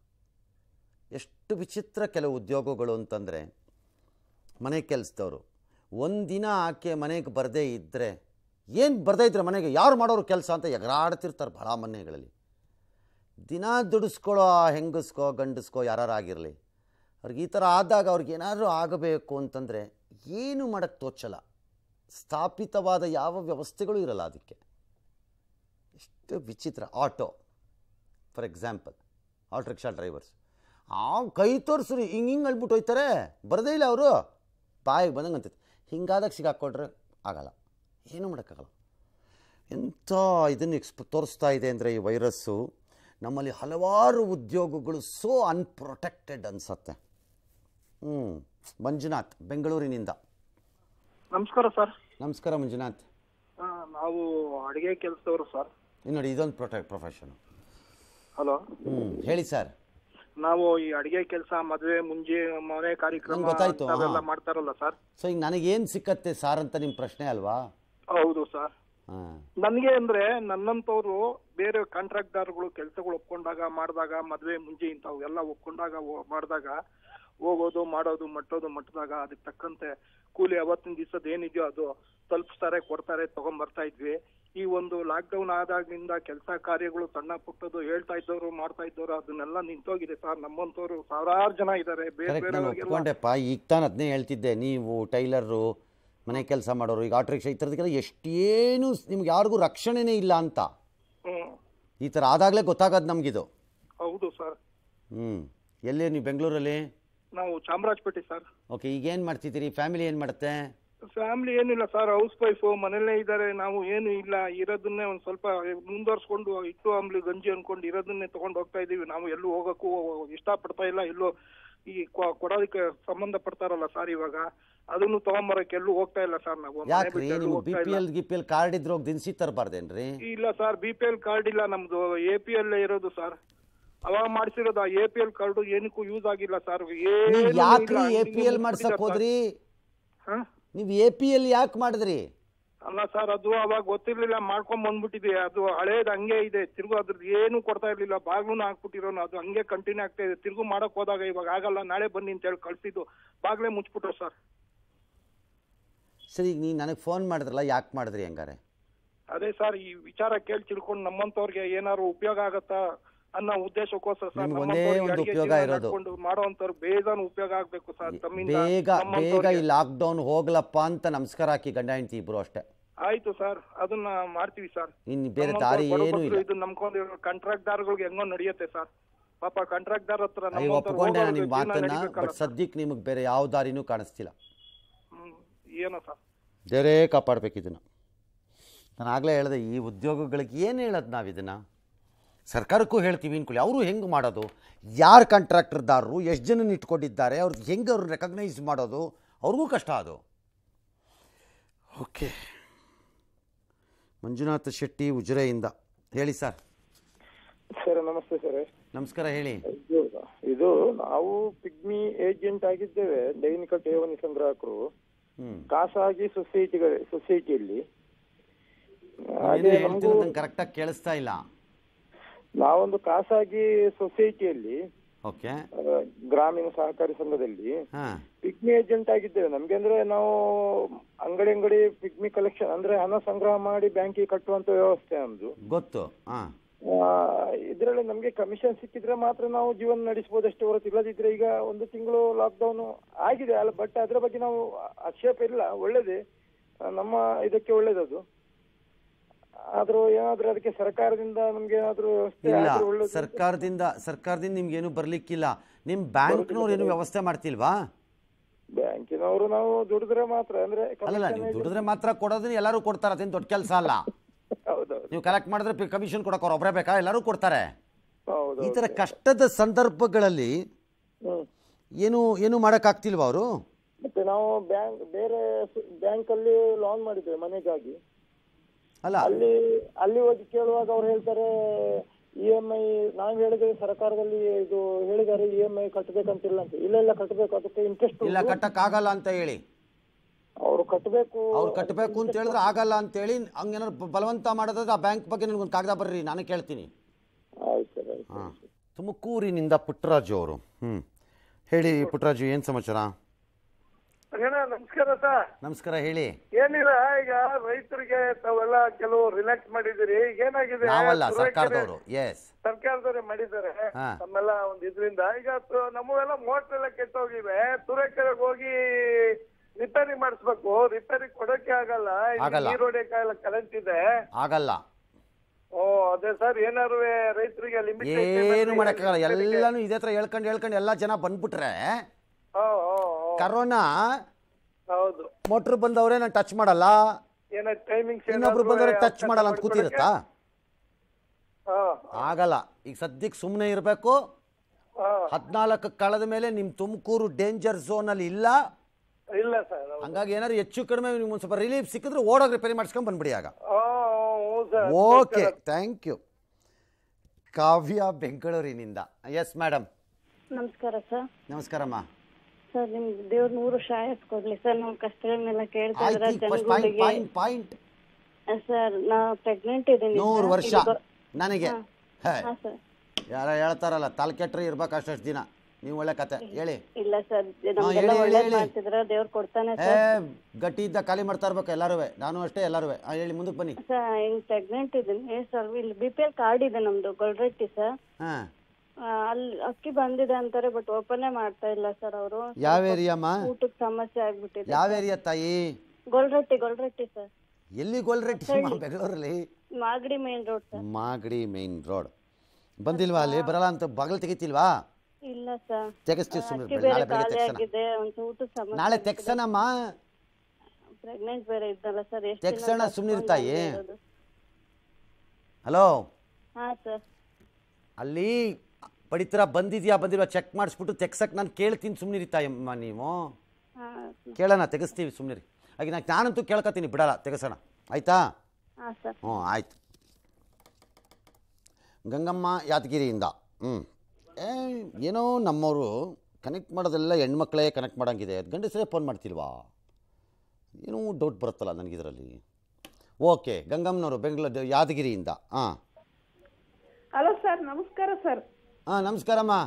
ಎಷ್ಟು ವಿಚಿತ್ರ ಕೆಲವು ಉದ್ಯೋಗಗಳು ಅಂತಂದರೆ ಮನೆ ಕೆಲಸದವರು ಒಂದಿನ ಆಕೆ ಮನೆಗೆ ಬರದೇ ಇದ್ದರೆ ಏನು ಬರದೇ ಇದ್ರೆ ಮನೆಗೆ ಯಾರು ಮಾಡೋರು ಕೆಲಸ ಅಂತ ಎಗರಾಡ್ತಿರ್ತಾರೆ ಭಾಳ ಮನೆಗಳಲ್ಲಿ ದಿನ ದುಡಿಸ್ಕೊಳ್ಳೋ ಆ ಹೆಂಗಸ್ಕೋ ಗಂಡಸ್ಕೋ ಯಾರು ಆಗಿರಲಿ ಅವ್ರಿಗೆ ಈ ಥರ ಆದಾಗ ಅವ್ರಿಗೆ ಏನಾದರೂ ಆಗಬೇಕು ಅಂತಂದರೆ ಏನು ಮಾಡೋಕ್ಕೆ ತೋಚಲ್ಲ ಸ್ಥಾಪಿತವಾದ ಯಾವ ವ್ಯವಸ್ಥೆಗಳು ಇರಲ್ಲ ಅದಕ್ಕೆ ಎಷ್ಟು ವಿಚಿತ್ರ auto for example auto rickshaw drivers ಆ ಕೈ ತೋರಿಸ್ರಿ ಹಿಂಗೆ ಹಿಂಗೆ ಹೇಳ್ಬಿಟ್ಟು ಹೋಯ್ತಾರೆ ಬರದೇ ಇಲ್ಲ ಅವರು ಬಾಯಿಗೆ ಬಂದಂಗೆ ಅಂತೈತೆ ಹಿಂಗಾದಾಗ ಸಿಗಾಕ್ಕೊಟ್ರೆ ಆಗಲ್ಲ ಏನೂ ಮಾಡೋಕ್ಕಾಗಲ್ಲ ಎಂಥ ಇದನ್ನು ಎಕ್ಸ್ಪ್ ತೋರಿಸ್ತಾ ಇದೆ ಅಂದರೆ ಈ ವೈರಸ್ಸು ನಮ್ಮಲ್ಲಿ ಹಲವಾರು ಉದ್ಯೋಗಗಳು ಸೋ ಅನ್ಪ್ರೊಟೆಕ್ಟೆಡ್ ಅನಿಸತ್ತೆ ಹ್ಞೂ ಮಂಜುನಾಥ್ ಬೆಂಗಳೂರಿನಿಂದ ನಮಸ್ಕಾರ ಸರ್ ನಮಸ್ಕಾರ ಮಂಜುನಾಥ್ ಆ, ನಾವು ಅಡಿಗೆ ಕೆಲಸದವರು ಸರ್ ಇನ್ನು ನೋಡಿ ಇದೊಂದು ಪ್ರೊಟೆಕ್ಟ್ ಪ್ರೊಫೆಷನು ಹಲೋ ಹ್ಞೂ ಹೇಳಿ ಸರ್ ನಾವು ಈ ಅಡಿಗೆ ಕೆಲಸ ಮದುವೆ ಮುಂಜಿ ಮನೆ ಕಾರ್ಯಕ್ರಮ ನಂಗ್ ಗೊತ್ತಾಯ್ತು, ಅವೆಲ್ಲ ಹಾ. ಮಾಡ್ತಾರಲ್ಲ ಸರ್ ಸೊ ಈಗ ನನಗೇನು ಸಿಕ್ಕತ್ತೆ ಸಾರ್ ಅಂತ ನಿಮ್ಮ ಪ್ರಶ್ನೆ ಅಲ್ವಾ ಹೌದು ಸರ್ ಹಾಂ ನನ್ಗೆ ಅಂದ್ರೆ ನನ್ನಂತವ್ರು ಬೇರೆ ಕಾಂಟ್ರಾಕ್ಟ್ದಾರ್ಗಳು ಕೆಲಸಗಳು ಒಪ್ಕೊಂಡಾಗ ಮಾಡಿದಾಗ ಮದುವೆ ಮುಂಜಿ ಇಂಥವು ಎಲ್ಲ ಒಪ್ಕೊಂಡಾಗ ಓ- ಮಾಡಿದಾಗ ಹೋಗೋದು ಮಾಡೋದು ಮಟ್ಟೋದು ಮಟ್ಟದಾಗ ಅದಕ್ಕೆ ತಕ್ಕಂತೆ ಕೂಲಿ ಅವತ್ತಿನ ದಿವಸದ ಏನಿದೆಯೋ ಅದು ತಲುಪಿಸ್ತಾರೆ ಕೊಡ್ತಾರೆ ತಗೊಂಡ್ ಬರ್ತಾ ಇದ್ವಿ ಈ ಒಂದು ಲಾಕ್ ಡೌನ್ ಆದಾಗ್ಲಿಂದ ಕೆಲಸ ಕಾರ್ಯಗಳು ಸಣ್ಣ ಪುಟ್ಟದು ಹೇಳ್ತಾ ಇದ್ದವರು ಮಾಡ್ತಾ ಇದ್ದವರು ಅದನ್ನೆಲ್ಲ ನಿಂತೋಗಿದೆ ಸರ್ ನಮ್ಮಂತವ್ರು ಸಾವಿರಾರು ಜನ ಇದ್ದಾರೆ ಬೇರೆ ಕರೆಕ್ಟ್ ನಾನು ಬೇರೆ ಒಪ್ಕೊಂಡೆಪ್ಪ ಈಗ ತಾನು ಅದನ್ನೇ ಹೇಳ್ತಿದ್ದೆ ನೀವು ಟೈಲರು ಮನೆ ಕೆಲಸ ಮಾಡೋರು ಈಗ ಆಟೋ ರಿಕ್ಷಾ ಈ ಥರದಕ್ಕೆಲ್ಲ ಎಷ್ಟೇನು ನಿಮ್ಗೆ ಯಾರಿಗೂ ರಕ್ಷಣೆನೇ ಇಲ್ಲ ಅಂತ ಹ್ಮ್ ಈ ಥರ ಆದಾಗಲೇ ಗೊತ್ತಾಗೋದು ನಮಗಿದು ಹೌದು ಸರ್ ಹ್ಞೂ ಎಲ್ಲಿ ನೀವು ಬೆಂಗಳೂರಲ್ಲಿ ನಾವು ಚಾಮರಾಜಪೇಟೆ ಸರ್ ಓಕೆ ಈಗೇನು ಮಾಡ್ತಿದ್ದೀರಿ ಫ್ಯಾಮಿಲಿ ಏನು ಮಾಡುತ್ತೆ ಫ್ಯಾಮಿಲಿ ಏನಿಲ್ಲ ಸರ್ ಹೌಸ್ ವೈಫು ಮನೇಲೇ ಇದ್ದಾರೆ ನಾವು ಏನು ಇಲ್ಲ ಇರೋದನ್ನೇ ಒಂದ್ ಸ್ವಲ್ಪ ಮುಂದುವರ್ಸ್ಕೊಂಡು ಇಟ್ಟು ಆಮ್ಲಿ ಗಂಜಿ ಅನ್ಕೊಂಡು ಇರೋದನ್ನೇ ತಗೊಂಡು ಹೋಗ್ತಾ ಇದೀವಿ ನಾವು ಎಲ್ಲೂ ಹೋಗಕ್ಕೂ ಇಷ್ಟಪಡ್ತಾ ಇಲ್ಲ ಎಲ್ಲೂ ಈ ಕೊ- ಕೊಡೋದಕ್ಕೆ ಸಂಬಂಧ ಪಡ್ತಾರಲ್ಲ ಸರ್ ಇವಾಗ ಅದನ್ನು ತಗೊಂಬರಕ್ಕೆ ಎಲ್ಲೂ ಹೋಗ್ತಾ ಇಲ್ಲ ಸರ್ ನಾವು ಮನೆ ಯಾಕ್ರಿ ಬಿಟ್ಟು ಎಲ್ಲೂ ನಿಮ್ಗೆ ಬಿ ಹೋಗ್ತಾ ಪಿ ಇಲ್ಲ. ಎಲ್ ಗಿ ಪಿ ಎಲ್ ಕಾರ್ಡ್ ಇದ್ರೆ ಹೋಗಿ ದಿನಸಿ ತರಬಾರ್ದೇನ್ರಿ ಇಲ್ಲ sir B P L card ಇಲ್ಲ ನಮ್ದು ಎ ಪಿ ಎಲ್ ಇರೋದು ಸರ್ ಅವಾಗ ಮಾಡಿಸಿರೋದು ಆ ಎ ಪಿ ಎಲ್ ಕಾರ್ಡು ಏನಕ್ಕೂ ಯೂಸ್ ಆಗಿಲ್ಲ ಸರ್ ನೀವು ಯಾಕ್ರಿ ಎ ಪಿ ಎಲ್ ಮಾಡ್ಸಕ್ ಹೋದ್ರಿ ಹಾ ನೀವು ಎ ಪಿ ಎಲ್ ಯಾಕೆ ಮಾಡಿದ್ರಿ ಅಲ್ಲ ಸರ್ ಅದು ಅವಾಗ ಗೊತ್ತಿರ್ಲಿಲ್ಲ ಮಾಡ್ಕೊಂಡ್ ಬಂದ್ಬಿಟ್ಟಿದೆ ಅದು ಹಳೇದ್ ಹಂಗೆ ಇದೆ ತಿರ್ಗು ಅದ್ರದ್ದು ಏನು ಕೊಡ್ತಾ ಇರ್ಲಿಲ್ಲ ಬಾಗ್ಲೂನು ಹಾಕ್ಬಿಟ್ಟಿರೋನು ಅದು ಹಂಗೆ ಕಂಟಿನ್ಯೂ ಆಗ್ತಾ ಇದೆ ತಿರ್ಗು ಮಾಡಕ್ ಹೋದಾಗ ಇವಾಗ ಆಗಲ್ಲ ನಾಳೆ ಬನ್ನಿ ಅಂತ ಹೇಳಿ ಕಳ್ಸಿದ್ದು ಬಾಗ್ಲೇ ಮುಚ್ಬಿಟ್ರು ಸರ್ ಸರಿ ಈಗ ನೀವು ನನಗೆ ಫೋನ್ ಮಾಡಿದ್ರಲ್ಲ ಯಾಕೆ ಮಾಡಿದ್ರಿ ಹಂಗಾರೆ ಅದೇ ಸರ್ ಈ ವಿಚಾರ ಕೇಳಿ ತಿಳ್ಕೊಂಡು ನಮ್ಮಂತವ್ರಿಗೆ ಏನಾದ್ರು ಉಪಯೋಗ ಆಗತ್ತಾ ಅನ್ನೋ ಉದ್ದೇಶಕ್ಕೋಸ್ಕರ ಸರ್ ನಿಮ್ಗೆ ಒಂದೇ ನಮ್ಮಂತವ್ರಿಗೆ ಒಂದು ಅಡಿಗೆ ಉಪಯೋಗ ಜೀವನ ಇರೋದು. ನಡ್ಕೊಂಡು ಮಾಡೋಂಥವ್ರು ಬೇಜಾನ್ ಉಪಯೋಗ ಆಗ್ಬೇಕು ಸರ್ ತಮ್ಮಿಂದ ಬೇಗ ಬೇಗ ನಮ್ಮಂತವ್ರಿಗೆ. ಈ ಲಾಕ್ಡೌನ್ ಹೋಗ್ಲಪ್ಪ ಅಂತ ನಮಸ್ಕಾರ ಹಾಕಿ ಗಂಡ ಹೆಂಡ್ತಿ ಇಬ್ರು ಅಷ್ಟೇ ಆಯ್ತು ಸರ್ ಅದನ್ನ ಮಾಡ್ತೀವಿ ಸರ್ ಇನ್ನು ಬೇರೆ ನಮ್ಮಂತವ್ರು ದಾರಿ ಏನೂ ಬಡಬಗ್ರು ಇಲ್ಲ ಇದು ನಂಬ್ಕೊಂಡಿರೋ ಕಾಂಟ್ರಾಕ್ಟ್ ದಾರ್ಗಳಿಗೆ ಹೆಂಗೋ ನಡೆಯುತ್ತೆ ಸರ್ ಪಾಪ ಕಾಂಟ್ರಾಕ್ಟ್ ದಾರ್ ಹತ್ರ ಈಗ ನಮ್ಮಂತವ್ರು ಒಪ್ಕೊಂಡೆ ಹೋಗೋರ್ಗೆ ನಿಮ್ಮ ಜೀವನ ಮಾತನ್ನ ನಡಿಬೇಕಲ್ಲ ಬಟ್ ಸದ್ಯಕ್ಕೆ ನಿಮಗೆ ಬೇರೆ ಯಾವ ದಾರಿನೂ ಕಾಣಿಸ್ತಿಲ್ಲ ಹ್ಮ್ ಏನೋ ಸರ್ ದೇವರೇ ಕಾಪಾಡ್ಬೇಕು ಇದನ್ನು ನಾನು ಆಗಲೇ ಹೇಳಿದೆ ಈ ಉದ್ಯೋಗಗಳಿಗೆ ಏನು ಹೇಳೋದು ನಾವು ಇದನ್ನು ಸರ್ಕಾರಕ್ಕೂ ಹೇಳ್ತೀವಿ ಅನ್ಕೊಳ್ಳಿ ಅವರು ಹೆಂಗೆ ಮಾಡೋದು ಯಾರು ಕಾಂಟ್ರಾಕ್ಟರ್ದಾರರು ಎಷ್ಟು ಜನ ಇಟ್ಕೊಂಡಿದ್ದಾರೆ ಅವ್ರಿಗೆ ಹೆಂಗೆ ಅವ್ರನ್ನ ರೆಕಗ್ನೈಸ್ ಮಾಡೋದು ಅವ್ರಿಗೂ ಕಷ್ಟ ಅದು ಓಕೆ ಮಂಜುನಾಥ ಶೆಟ್ಟಿ ಉಜಿರೆಯಿಂದ ಹೇಳಿ ಸರ್ ಸರ್ ನಮಸ್ತೆ ಸರ್ ನಮಸ್ಕಾರ ಹೇಳಿ ಇದು ಇದು ನಾವು ಪಿಗ್ಮಿ ಏಜೆಂಟ್ ಆಗಿದ್ದೇವೆ ದೈನಿಕ ಠೇವಣಿ ಸಂಗ್ರಾಹಕರು ಹ್ಮ್ ಖಾಸಗಿ ಸೊಸೈಟಿ ಸೊಸೈಟಿಯಲ್ಲಿ ಏನು ಹಾಗೆ ನಮಗೂ ಹೇಳ್ತಿರೋದನ್ನ ಕರೆಕ್ಟಾಗಿ ಕೇಳಿಸ್ತಾ ಇಲ್ಲ ನಾವೊಂದು ಖಾಸಗಿ ಸೊಸೈಟಿಯಲ್ಲಿ ಓಕೆ ಆ, ಗ್ರಾಮೀಣ ಸಹಕಾರಿ ಸಂಘದಲ್ಲಿ ಹಾಂ ಪಿಗ್ಮಿ ಏಜೆಂಟ್ ಆಗಿದ್ದೇವೆ ನಮ್ಗೆ ಅಂದ್ರೆ ನಾವು ಅಂಗಡಿ ಅಂಗಡಿ ಪಿಗ್ಮಿ ಕಲೆಕ್ಷನ್ ಅಂದ್ರೆ ಹಣ ಸಂಗ್ರಹ ಮಾಡಿ ಬ್ಯಾಂಕಿಗೆ ಕಟ್ಟುವಂತ ವ್ಯವಸ್ಥೆ ನಮ್ದು ಗೊತ್ತು ಹಾಂ ಇದರಲ್ಲಿ ನಮ್ಗೆ ಕಮಿಷನ್ ಸಿಕ್ಕಿದ್ರೆ ಮಾತ್ರ ನಾವು ಜೀವನ ನಡೆಸಬಹುದಷ್ಟೇ ಹೊರತು ಇಲ್ಲದಿದ್ರೆ ಈಗ ಒಂದು ತಿಂಗಳು ಲಾಕ್ಡೌನ್ ಆಗಿದೆ ಅಲ್ಲ ಬಟ್ ಅದ್ರ ಬಗ್ಗೆ ನಾವು ಆಕ್ಷೇಪ ಇಲ್ಲ ಒಳ್ಳೇದೇ ಆ, ನಮ್ಮ ಇದಕ್ಕೆ ಒಳ್ಳೇದದು ಆದ್ರೂ ಏನಾದ್ರೂ ಅದಕ್ಕೆ ಸರ್ಕಾರದಿಂದ ನಮ್ಗೆ ಏನಾದ್ರೂ ವ್ಯವಸ್ಥೆ ಇಲ್ಲ ಆದ್ರೆ ಒಳ್ಳೇದು ಅಂತ. ಸರ್ಕಾರದಿಂದ ಸರ್ಕಾರದಿಂದ ನಿಮ್ಗೇನು ಬರ್ಲಿಕ್ಕಿಲ್ಲ ನಿಮ್ಮ ಬ್ಯಾಂಕ್ನವ್ರು ಏನು ವ್ಯವಸ್ಥೆ ಮಾಡ್ತಿಲ್ವಾ ಬ್ಯಾಂಕಿನವರು ನಾವು ದುಡಿದ್ರೆ ಮಾತ್ರ ಅಂದ್ರೆ ಅಲ್ಲಲ್ಲ commission ನೀವು ಇದೆ. ದುಡಿದ್ರೆ ಮಾತ್ರ ಕೊಡೋದನ್ನ ಎಲ್ಲರೂ ಕೊಡ್ತಾರೆ ಅದೇನು ದೊಡ್ಡ ಕೆಲಸ ಅಲ್ಲ ಹೌದೌದು ನೀವು ಕಲೆಕ್ಟ್ ಮಾಡಿದ್ರೆ ಕಮಿಷನ್ ಕೊಡೋಕೆ ಒಬ್ಬರೇ ಬೇಕಾ ಎಲ್ಲರೂ ಕೊಡ್ತಾರೆ ಹೌದು ಈ ಥರ ಕಷ್ಟದ ಸಂದರ್ಭಗಳಲ್ಲಿ ಹ್ಮ್ ಏನು ಏನು ಮಾಡೋಕ್ಕಾಗ್ತಿಲ್ವಾ ಅವರು ಮತ್ತೆ ನಾವು ಬ್ಯಾಂಕ್ ಬೇರೆ ಬ್ಯಾಂಕ್ ಅಲ್ಲಿ ಲೋನ್ ಮಾಡಿದ್ದೇವೆ ಮನೆಗಾಗಿ ಅಲ್ಲ ಅಲ್ಲಿ ಅಲ್ಲಿ ಹೋಗಿ ಕೇಳುವಾಗ ಅವ್ರು ಹೇಳ್ತಾರೆ ಇ ಎಂ ಐ ನಾವು ಹೇಳಿದ್ರೆ ಸರ್ಕಾರದಲ್ಲಿ ಇದು ಹೇಳಿದ್ದಾರೆ ಇ ಎಂ ಐ ಕಟ್ಟಬೇಕಂತಿಲ್ಲ ಅಂತ ಇಲ್ಲ ಇಲ್ಲ ಕಟ್ಟಬೇಕು ಅದಕ್ಕೆ ಇಂಟ್ರೆಸ್ಟ್ ಇಲ್ಲ ಕಟ್ಟಕ್ಕಾಗಲ್ಲ ಅಂತ ಹೇಳಿ ಅವರು ಕಟ್ಟಬೇಕು ಅವ್ರು ಕಟ್ಟಬೇಕು ಅಂತ ಹೇಳಿದ್ರೆ ಆಗಲ್ಲ ಅಂತೇಳಿ ಹಂಗೇನಾದ್ರು ಬ- ಬಲವಂತ ಮಾಡೋದಾದ್ರೆ ಆ ಬ್ಯಾಂಕ್ ಬಗ್ಗೆ ನನಗೊಂದು ಕಾಗದ ಬರ್ರಿ ನಾನು ಕೇಳ್ತೀನಿ ಆಯ್ತು ಸರ್ ಆಯ್ತು ಹಾಂ ತುಮಕೂರಿನಿಂದ ಪುಟ್ಟರಾಜು ಅವರು ಹ್ಞೂ ಹೇಳಿ ಪುಟ್ಟರಾಜು ಏನು ಸಮಾಚಾರ ಅಣ್ಣ ನಮಸ್ಕಾರ ಸರ್ ನಮಸ್ಕಾರ ಹೇಳಿ ಏನಿಲ್ಲ ಈಗ ರೈತರಿಗೆ ತಾವೆಲ್ಲ ಕೆಲವು ರಿಲ್ಯಾಕ್ಸ್ ಮಾಡಿದಿರಿ ಈಗ ಏನಾಗಿದೆ ನಾವಲ್ಲ ತುರುವೇಕೆರೆ- ಸರ್ಕಾರದವರು ಎಸ್ ಸರ್ಕಾರದವರೇ ಮಾಡಿದ್ದಾರೆ ಹಾ. ನಮ್ಮೆಲ್ಲ ಒಂದ್ ಇದ್ರಿಂದ ಈಗ ತು- ನಮ್ಮವೆಲ್ಲ ಮೋಟರ್ ಎಲ್ಲ ಕೆಟ್ಟೋಗಿವೆ ತುರೇಕೆರೆಗೆ ಹೋಗಿ ರಿಪೇರಿ ಮಾಡಿಸ್ಬೇಕು ರಿಪೇರಿ ಕೊಡಕ್ಕೆ ಆಗಲ್ಲ ಇಲ್ಲಿ ಆಗಲ್ಲ. ನೀರ್ ಹೊಡೆಯಕ್ಕಾಗಲ್ಲ ಕರೆಂಟ್ ಇದೆ ಆಗಲ್ಲ ಓ ಅದೇ ಸರ್ ಏನಾರು ರೈತರಿಗೆ ಲಿಮಿಟ್ ಏನು ಮಾಡೋಕ್ಕಾಗಲ್ಲ ಎಲ್ಲಾನು ಇದೇ ಥರ ಹೇಳ್ಕೊಂಡು ಹೇಳ್ಕೊಂಡು ಎಲ್ಲ ಜನ ಬಂದ್ಬಿಟ್ರೆ ಕರೋನಾ ಹೌದು ಮೋಟ್ರ್ ಬಂದವ್ರೆ ನಾನು ಟಚ್ ಮಾಡಲ್ಲ ಏನ ಟೈಮಿಂಗ್ಸ್ ಇನ್ನೊಬ್ರು ಬಂದವ್ರೆ ಟಚ್ ಮಾಡಲ್ಲ ಅಂತ ಕೂತಿರುತ್ತಾ ಹಾ ಆಗಲ್ಲ ಈಗ ಸದ್ಯಕ್ಕೆ ಸುಮ್ಮನೆ ಇರಬೇಕು ಹಾ ಹದಿನಾಲ್ಕು ಕಳೆದ ಮೇಲೆ ನಿಮ್ಮ ತುಮಕೂರು ಡೇಂಜರ್ ಝೋನಲ್ಲಿ ಇಲ್ಲ ಇಲ್ಲ ಸರ್ ಹಂಗಾಗಿ ಏನಾದ್ರು ಹೆಚ್ಚು ಕಡಿಮೆ ನಿಮ್ಗೆ ಒಂದು ಸ್ವಲ್ಪ ರಿಲೀಫ್ ಸಿಕ್ಕಿದ್ರೆ ಓಡೋಗಿ ರಿಪೇರಿ ಮಾಡಿಸ್ಕೊಂಡು ಬಂದ್ಬಿಡಿ ಆಗ ಹ್ಞೂ sir okay thank you Kavya ಬೆಂಗಳೂರಿನಿಂದ ಎಸ್ ಮೇಡಮ್ ನಮಸ್ಕಾರ ಸರ್ ನಮಸ್ಕಾರಮ್ಮ ಸರ್ ನಿಮ್ ದೇವ್ರ ನೂರು ವರ್ಷ ಆಯಸ್ ಕೊಡ್ಲಿ ಸರ್ ನಾವು ಕಷ್ಟಗಳನ್ನೆಲ್ಲ ಕೇಳ್ತಾ ಇದ್ರ ಆಯ್ತು ಫಸ್ಟ್ ಪಾಯಿಂಟ್ ಜನಗಳಿಗೆ ಪಾಯಿಂಟ್ ಪಾಯಿಂಟ್ ಸರ್ ನಾ ಪ್ರೆಗ್ನೆಂಟ್ ಇದ್ದೀನಿ ನೂರು sir. ವರ್ಷ ಇದು ಗೊ- ನನಗೆ ಹಾ. ಹೇ ಹಾ ಸರ್ ಯಾರ ಹೇಳ್ತಾರಲ್ಲ ತಲೆ ಕೆಟ್ಟರೆ ಇರ್ಬೇಕು ಅಷ್ಟಷ್ಟು ದಿನ ನೀವು ಒಳ್ಳೆ ಕತೆ ಹೇಳಿ ಇಲ್ಲ ಸರ್ ಹೇಳಿ, ನಮ್ಗೆಲ್ಲ ಹೇಳಿ, ಒಳ್ಳೇದ್ ಹೇಳಿ. ಮಾಡ್ತಿದ್ರ ದೇವ್ರು ಕೊಡ್ತಾನೆ ಏ ಸರ್ ಗಟ್ಟಿ ಇದ್ದ ಖಾಲಿ ಮಾಡ್ತಾ ಇರ್ಬೇಕು ಎಲ್ಲರೂ ನಾನು ಅಷ್ಟೇ ಎಲ್ಲರೂ ಹೇಳಿ ಮುಂದಕ್ಕೆ ಬನ್ನಿ ಸರ್ ಹಿಂಗ್ ಪ್ರೆಗ್ನೆಂಟ್ ಇದ್ದೀನಿ ಸರ್ ಇಲ್ಲಿ ಬಿ ಪಿ ಎಲ್ ಕಾರ್ಡ್ ಇದೆ ನಮ್ದು ಗೊಲ್ರಟ್ಟಿ ಸರ್ ಹಾಂ ಅಲ್ಲಿ ಅಕ್ಕಿ ಬಂದಿದೆ ಅಂತಾರೆ ಬಟ್ ಓಪನೇ ಮಾಡ್ತಾ ಇಲ್ಲ ಸರ್ ಅವರು ಯಾವ ಏರಿಯಾಮ್ಮ ಊಟಕ್ಕೆ ಸಮಸ್ಯೆ ಆಗ್ಬಿಟ್ಟಿದೆ ಯಾವ ಏರಿಯಾ ತಾಯಿ ಗೊಲ್ರಟ್ಟಿ ಗೊಲ್ರಟ್ಟಿ ಸರ್ ಎಲ್ಲಿ ಗೋಲ್ರೆಡ್ಡಿ ಬೆಂಗಳೂರಲ್ಲಿ Magadi main road sir Magadi main road ಬಂದಿಲ್ವಾ ಅಲ್ಲಿ ಬರಲ್ಲ ಅಂತ ಬಾಗಿಲು ತೆಗಿತಿಲ್ವಾ ಇಲ್ಲ ಸರ್ ತೆಗಿಸ್ತೀವಿ ಅಕ್ಕಿ ಸುಮ್ಮನೆ ಬೇರೆ ನಾಳೆ ಬೆಳಿಗ್ಗೆ ಖಾಲಿ ತೆಗ್ಸೋಣ ಆಗಿದೆ ಒಂದು ಊಟದ ಸಮಸ್ಯೆ ನಾಳೆ ತೆಗ್ಸೋಣಮ್ಮ ಪ್ರೆಗ್ನೆಂಟ್ ಬೇರೆ ಇದ್ದಲ್ಲ ಸರ್ ಎಷ್ಟು ತೆಗ್ಸೋಣ ಸುಮ್ಮನೆ ತಾಯಿ ಹಲೋ ಹಾ ಸರ್ ಅಲ್ಲಿ ಪಡಿತರ ಬಂದಿದ್ಯಾ ಬಂದಿಲ್ವಾ ಚೆಕ್ ಮಾಡಿಸ್ಬಿಟ್ಟು ತೆಗ್ಸಕ್ಕೆ ನಾನು ಕೇಳ್ತೀನಿ ಸುಮ್ಮನೆ ತಾಯಮ್ಮ ನೀವು ಹಾ ಕೇಳೋಣ ತೆಗಿಸ್ತೀವಿ ಸುಮ್ಮನೆ ಹಾಗೆ ನಾನು ನಾನಂತೂ ಕೇಳ್ಕೊತೀನಿ ಬಿಡಲ್ಲ ತೆಗೆಸೋಣ ಆಯ್ತಾ ಹಾ ಸರ್ ಹ್ಞೂ ಆಯ್ತು ಗಂಗಮ್ಮ ಯಾದಗಿರಿಯಿಂದ ಹ್ಞೂ ಏ ಏನೋ ನಮ್ಮವರು ಕನೆಕ್ಟ್ ಮಾಡೋದೆಲ್ಲ ಹೆಣ್ಮಕ್ಳೇ ಕನೆಕ್ಟ್ ಮಾಡೋಂಗಿದೆ ಗಂಡಸರೇ ಫೋನ್ ಮಾಡ್ತಿಲ್ವಾ ಏನೋ ಡೌಟ್ ಬರುತ್ತಲ್ಲ ನನಗಿದರಲ್ಲಿ ಓಕೆ ಗಂಗಮ್ಮನವರು ಬೆಂಗಳೂರು ಯಾದಗಿರಿಯಿಂದ ಹಾಂ ಹಲೋ ಸರ್ ನಮಸ್ಕಾರ ಸರ್ ಹಾಂ ನಮಸ್ಕಾರಮ್ಮ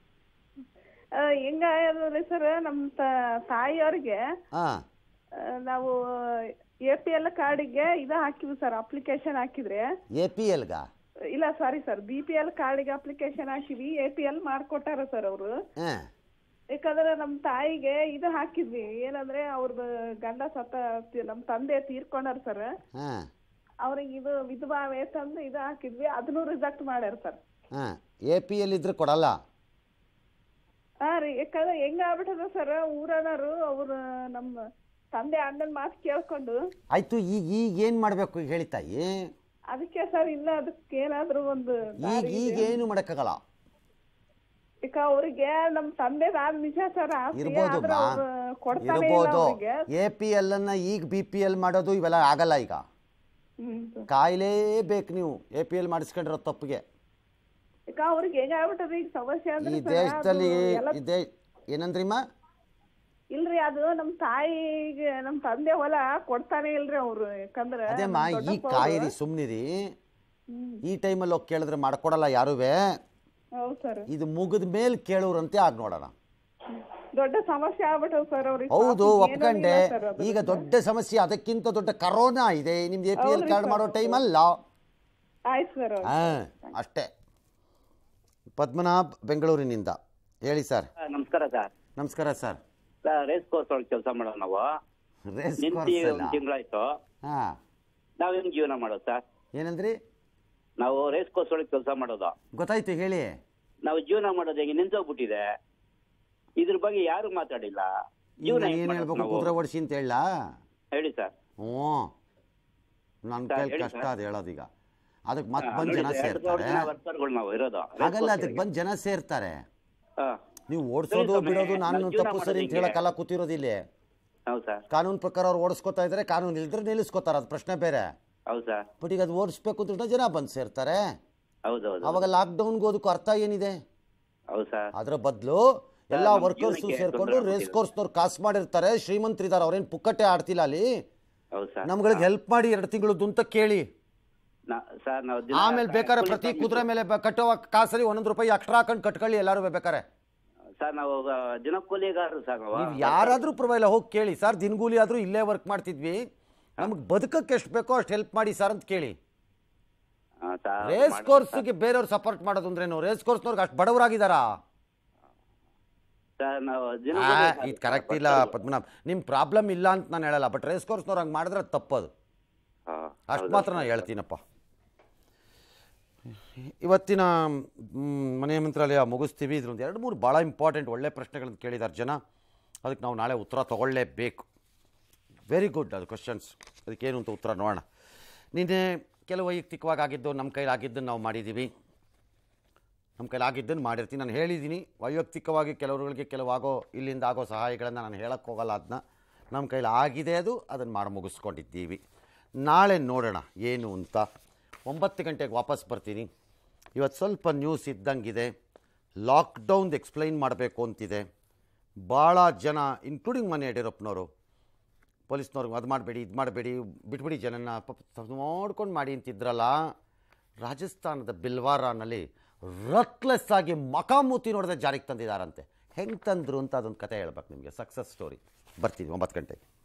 ಹೆಂಗಾದ್ರೆ ಸರ್ ನಮ್ಮ ತ- ತಾಯಿಯವ್ರಿಗೆ ಹಾಂ ಆ, ನಾವು ಎ ಪಿ ಎಲ್ ಕಾರ್ಡಿಗೆ ಇದು ಹಾಕಿದ್ವಿ ಸರ್ ಅಪ್ಲಿಕೇಶನ್ ಹಾಕಿದ್ರೆ ಎ ಪಿ ಎಲ್ಗಾ ಇಲ್ಲ sorry sir B P L ಕಾರ್ಡಿಗೆ ಅಪ್ಲಿಕೇಶನ್ ಹಾಕಿವಿ ಎ ಪಿ ಎಲ್ ಮಾಡ್ಕೊಟ್ಟಾರ ಸರ್ ಅವರು ಹಾಂ ಯಾಕಂದ್ರೆ ನಮ್ಮ ತಾಯಿಗೆ ಇದು ಹಾಕಿದ್ವಿ ಏನಂದ್ರೆ ಅವ್ರದ್ದು ಗಂಡ ಸತ್ತ ತಿ- ನಮ್ಮ ತಂದೆ ತೀರ್ಕೊಂಡಾರ ಸರ್ ಹಾಂ ಅವ್ರಿಗೆ ಇದು ವಿಧವಾ ವೇತನ ಇದು ಹಾಕಿದ್ವಿ ಅದನ್ನು ರಿಜೆಕ್ಟ್ ಮಾಡ್ಯಾರ ಸರ್ ಹಾಂ ಎ ಪಿ ಎಲ್ ಇದ್ರೆ ಕೊಡಲ್ಲ ಹಾ ರೀ ಯಾಕಂದ್ರೆ ಹೆಂಗ ಆಗ್ಬಿಟ್ಟದ ಸರ್ ಊರನರು ಅವ್ರು ನಮ್ಮ ತಂದೆ ಅಣ್ಣನ ಮಾತು ಕೇಳ್ಕೊಂಡು ಆಯಿತು ಈಗ ಈಗ ಏನು ಮಾಡಬೇಕು ಹೇಳಿ ತಾಯಿ ಅದಕ್ಕೆ ಸರ್ ಇಲ್ಲ ಅದಕ್ಕೆ ಏನಾದ್ರು ಒಂದು ಈಗ ದಾರಿ ಈಗ ಇದೆ. ಏನು ಮಾಡೋಕ್ಕಾಗಲ್ಲ ಈಗ ಅವ್ರಿಗೆ ನಮ್ಮ ತಂದೆ ಆದ ನಿಜ ಸರ್ ಆಸ್ತಿ ಇರ್ಬೋದು ಆದ್ರೆ ಮಾ ಅವ್ರು ಕೊಡ್ತಾನೆ ಇಲ್ಲ ಇರ್ಬೋದು ಅವ್ರಿಗೆ ಎ ಪಿ ಎಲ್ ಅನ್ನ ಈಗ ಬಿ ಪಿ ಎಲ್ ಮಾಡೋದು ಇವೆಲ್ಲ ಆಗಲ್ಲ ಈಗ ಹ್ಮ್ ಸರ್. ಕಾಯ್ಲೇಬೇಕು ನೀವು ಎ ಪಿ ಎಲ್ ಮಾಡಿಸ್ಕೊಂಡಿರೋ ತಪ್ಪಿಗೆ ಈಗ ಅವ್ರಿಗೆ ಹೆಂಗಾಗ್ಬಿಟ್ಟದ್ರಿ ಈಗ ಸಮಸ್ಯೆ ಈ ಅಂದ್ರೆ ಸರ್, ದೇಶದಲ್ಲಿ ಅದು ಎಲ್ಲ ಈ ದೇ ಏನಂದ್ರಿಮ್ಮ ಇಲ್ರಿ ಅದು ನಮ್ ತಾಯಿಗೆ ನಮ್ ತಂದೆ ಹೊಲ ಕೊಡ್ತಾನೆ ಇಲ್ರಿ ಅವ್ರು ಯಾಕಂದ್ರ ಅದೇಮ್ಮ ನಮ್ ಈ ದೊಡ್ಡಪ್ಪ ಕಾಯಿರಿ ಅವ್ರು- ಸುಮ್ಮನಿರಿ ಈ ಟೈಮಲ್ಲಿ ಹೋಗಿ ಕೇಳಿದ್ರೆ ಮಾಡ್ಕೊಡಲ್ಲ ಯಾರುವೇ ಹೌದ್ ಸರ್ ಇದು ಮುಗಿದ ಮೇಲೆ ಕೇಳೋರಂತೆ ಆಗ ನೋಡೋಣ ದೊಡ್ಡ ಸಮಸ್ಯೆ ಆಗ್ಬಿಟ್ಟವ್ ಸರ್ ಅವ್ರಿಗೆ ಹೌದು ಪಾಪ ಏನೂ ಒಪ್ಕಂಡೆ ಇಲ್ಲ sir ಅದು. ಈಗ ದೊಡ್ಡ ಸಮಸ್ಯೆ ಅದಕ್ಕಿಂತ ದೊಡ್ಡ ಕರೋನಾ ಇದೆ ನಿಮ್ದು ಎ ಪಿ ಎಲ್ ಹೌದ್ರಿ ಕಾರ್ಡ್ sir, ಮಾಡೋ ಹೌದು. ಟೈಮಲ್ಲ ಆಯ್ತು ಸರ್ ಹಾಂ ಅಷ್ಟೇ ಪದ್ಮನಾಭ್ ಬೆಂಗಳೂರಿನಿಂದ ಹೇಳಿ ಸರ್ ನಮಸ್ಕಾರ ಸರ್ ನಮಸ್ಕಾರ ಸರ್ ಸರ್ ರೇಸ್ ಕೋರ್ಸ್ ಒಳಗೆ ಕೆಲಸ ಮಾಡೋದು ನಾವು ರೇಸ್ ನಿಂತಿ ಕೋರ್ಸ್ ಒಂದು ತಿಂಗಳಾಯ್ತು ಹಾಂ ನಾವ್ ಹೆಂಗ್ ಜೀವನ ಮಾಡೋದು ಸರ್ ಏನಂದ್ರಿ ನಾವು ರೇಸ್ ಕೋರ್ಸ್ ಒಳಗೆ ಕೆಲಸ ಮಾಡೋದು ಗೊತ್ತಾಯ್ತು ಹೇಳಿ ನಾವು ಜೀವನ ಮಾಡೋದು ಹೆಂಗೆ ನಿಂತೋಗ್ಬಿಟ್ಟಿದೆ ಇದ್ರ ಬಗ್ಗೆ ಯಾರು ಮಾತಾಡಿಲ್ಲ ಜೀವನ ಹೆಂಗ್ ಏನು ಮಾಡೋದು ಹೇಳ್ಬೇಕು ನಾವು? ಕುದುರೆ ಓಡಿಸಿ ಅಂತ ಹೇಳ ಹೇಳಿ ಸರ್ ಹ್ಞೂ ನನ್ನ ಸರ್, ಕೈಲಿ ಹೇಳಿ ಕಷ್ಟ ಸರ್. ಅದು ಹೇಳೋದೀಗ ಅದಕ್ಕೆ ಮತ್ತೆ ಹಾ, ಬಂದು ನೋಡಿ ಜನ ಸರ್, ಎರಡು ಸಾವಿರ ಸೇರ್ತಾರೆ ಜನ ವರ್ಕರ್ಗಳು ನಾವು ಇರೋದು ರೇಸ್ ಹಾಗಲ್ಲ ಕೋರ್ಸ್ ಅದಕ್ಕೆ ಒಳಗೆ. ಬಂದು ಜನ ಸೇರ್ತಾರೆ ಹಾ, ನೀವು ಓಡಿಸೋದು ಸ್ವಾಮಿ, ಬಿಡೋದು ನಾನು ನಾವು ಜೀವನ ತಪ್ಪು ಸರಿ ಅಂತ ಮಾಡೋದು ಹೇಳಕ್ಕಲ್ಲ ಕೂತಿರೋದಿಲ್ಲಿ ಹೌದು ಸರ್ ಕಾನೂನು ಪ್ರಕಾರ ಅವ್ರು ಓಡಿಸ್ಕೊತಾ ಇದ್ದಾರೆ ಕಾನೂನು ಇಲ್ದ್ರೆ ನಿಲ್ಲಿಸ್ಕೊತಾರೆ ಅದು ಪ್ರಶ್ನೆ ಬೇರೆ ಹೌದು ಸರ್ ಬಟ್ ಈಗ ಅದು ಓಡಿಸ್ಬೇಕು ಅಂತ ಜನ ಬಂದು ಸೇರ್ತಾರೆ ಹೌದು ಹೌದು ಅವಾಗ ಲಾಕ್ಡೌನ್ಗೆ ಹೋದಕ್ಕೂ ಅರ್ಥ ಏನಿದೆ ಹೌದು ಸರ್ ಅದ್ರ ಬದಲು ಎಲ್ಲ ನಮ್ಮ ವರ್ಕರ್ಸು ಜೀವನಕ್ಕೆ ಸೇರ್ಕೊಂಡು ತೊಂದ್ರೆ ರೇಸ್ ಕೋರ್ಸ್ನವ್ರು ಕಾಸು ಮಾಡಿರ್ತಾರೆ ಶ್ರೀಮಂತರಿದ್ದಾರೆ ಅವ್ರೇನು ಪುಕ್ಕಟ್ಟೆ ಆಡ್ತಿಲ್ಲ ಅಲ್ಲಿ ಹೌದು ಸರ್ ನಮ್ಗಳಿಗೆ ಹೆಲ್ಪ್ ಮಾಡಿ ಎರಡು ತಿಂಗಳದ್ದು ಅಂತ ಕೇಳಿ ನಾ- ಸರ್ ನಾವು ದಿನ ಆಮೇಲೆ ಬೇಕಾದ್ರೆ ಕೂಲಿ ಪ್ರತಿ ತಂದು- ಕುದುರೆ ಮೇಲೆ ಬ- ಕಟ್ಟುವ ಕಾಸಲ್ಲಿ ಒಂದೊಂದು ರೂಪಾಯಿ ಎಕ್ಸ್ಟ್ರಾ ಹಾಕೊಂಡು ಕಟ್ಕೊಳ್ಳಿ ಎಲ್ಲರೂ ಬೇಕಾರೆ ಸರ್ ನಾವು ಆ, ದಿನಕೂಲಿಗಾರರು ಸರ್ ನಾವು ನೀವು ಯಾರಾದರೂ ಪರವಾಗಿಲ್ಲ ಹೋಗಿ ಕೇಳಿ ಸರ್ ದಿನಗೂಲಿ ಆದರೂ ಇಲ್ಲೇ ವರ್ಕ್ ಮಾಡ್ತಿದ್ವಿ ನಮಗೆ ಬದುಕಕ್ಕೆ ಎಷ್ಟು ಬೇಕೋ ಅಷ್ಟು ಹೆಲ್ಪ್ ಮಾಡಿ ಸರ್ ಅಂತ ಕೇಳಿ ಹಾ, ಸರ್, ರೇಸ್ ಮಾಡೋದು ಕೋರ್ಸ್ಗೆ ಬೇರೆಯವ್ರು ಸಪೋರ್ಟ್ ಮಾಡೋದು ಅಂದ್ರೇನು ರೇಸ್ ಕೋರ್ಸ್ನವ್ರಿಗೆ ಅಷ್ಟು ಬಡವರಾಗಿದ್ದಾರಾ ಸರ್ ನಾವು ಆ, ದಿನಗೂಲಿ ಸರ್, ಇದು ಕರೆಕ್ಟ್ ಇಲ್ಲ ಪದ್ಮನಾಭ್ ನಿಮ್ಮ ಪ್ರಾಬ್ಲಮ್ ಇಲ್ಲ ಅಂತ ನಾನು ಹೇಳಲ್ಲ ಬಟ್ ರೇಸ್ ಕೋರ್ಸ್ನವ್ರು ಹಂಗೆ ಮಾಡಿದ್ರೆ ಅದು ತಪ್ಪದು ಹಾ, ಅಷ್ಟು ಹೌದು ಮಾತ್ರ ನಾನು ಹೇಳ್ತೀನಪ್ಪ ಇವತ್ತಿನ ಮ್, ಮನೆ ಮಂತ್ರಾಲಯ ಮುಗಿಸ್ತೀವಿ ಇದ್ರೊಂದು ಎರಡು ಮೂರು ಭಾಳ ಇಂಪಾರ್ಟೆಂಟ್ ಒಳ್ಳೆ ಪ್ರಶ್ನೆಗಳನ್ನು ಕೇಳಿದ್ದಾರೆ ಜನ ಅದಕ್ಕೆ ನಾವು ನಾಳೆ ಉತ್ತರ ತಗೊಳ್ಳೇಬೇಕು ವೆರಿ ಗುಡ್ ಅದು ಕ್ವಶನ್ಸ್ ಅದಕ್ಕೇನು ಅಂತ ಉತ್ತರ ನೋಡೋಣ ನಿನ್ನೆ ಕೆಲವು ವೈಯಕ್ತಿಕವಾಗಿ ಆಗಿದ್ದು ನಮ್ಮ ಕೈಲಿ ಆಗಿದ್ದನ್ನು ನಾವು ಮಾಡಿದ್ದೀವಿ ನಮ್ಮ ಕೈಲಿ ಆಗಿದ್ದನ್ನು ಮಾಡಿರ್ತೀನಿ ನಾನು ಹೇಳಿದ್ದೀನಿ ವೈಯಕ್ತಿಕವಾಗಿ ಕೆಲವರುಗಳಿಗೆ ಕೆಲವಾಗೋ ಇಲ್ಲಿಂದ ಆಗೋ ಸಹಾಯಗಳನ್ನು ನಾನು ಹೇಳಕ್ಕೆ ಹೋಗಲ್ಲ ಅದನ್ನ ನಮ್ಮ ಕೈಲಿ ಆಗಿದೆ ಅದು ಅದನ್ನು ಮಾಡಿ ಮುಗಿಸ್ಕೊಂಡಿದ್ದೀವಿ ನಾಳೆ ನೋಡೋಣ ಏನು ಅಂತ ಒಂಬತ್ತು ಗಂಟೆಗೆ ವಾಪಸ್ ಬರ್ತೀನಿ ಇವತ್ತು ಸ್ವಲ್ಪ ನ್ಯೂಸ್ ಇದ್ದಂಗಿದೆ ಲಾಕ್ಡೌನ್ದು ಎಕ್ಸ್ಪ್ಲೈನ್ ಮಾಡಬೇಕು ಅಂತಿದೆ ಭಾಳ ಜನ ಇನ್ಕ್ಲೂಡಿಂಗ್ ಮನೆ ಯಡಿಯೂರಪ್ಪನವರು ಪೊಲೀಸ್ನವ್ರಿಗೆ ಅದು ಮಾಡಬೇಡಿ ಇದು ಮಾಡಬೇಡಿ ಬಿಟ್ಬಿಡಿ ಜನನ ಪಾಪ ನೋಡ್ಕೊಂಡು ಮಾಡಿ ಅಂತಿದ್ರಲ್ಲ ರಾಜಸ್ಥಾನದ ಬಿಲ್ವಾರಾನಲ್ಲಿ ರತ್ಲೆಸ್ ಆಗಿ ಮಕಾಮೂತಿ ನೋಡದೆ ಜಾರಿಗೆ ತಂದಿದ್ದಾರಂತೆ ಹೆಂಗೆ ತಂದರು ಅಂತ ಅದೊಂದು ಕತೆ ಹೇಳ್ಬೇಕು ನಿಮಗೆ ಸಕ್ಸಸ್ ಸ್ಟೋರಿ ಬರ್ತೀನಿ ಒಂಬತ್ತು ಗಂಟೆಗೆ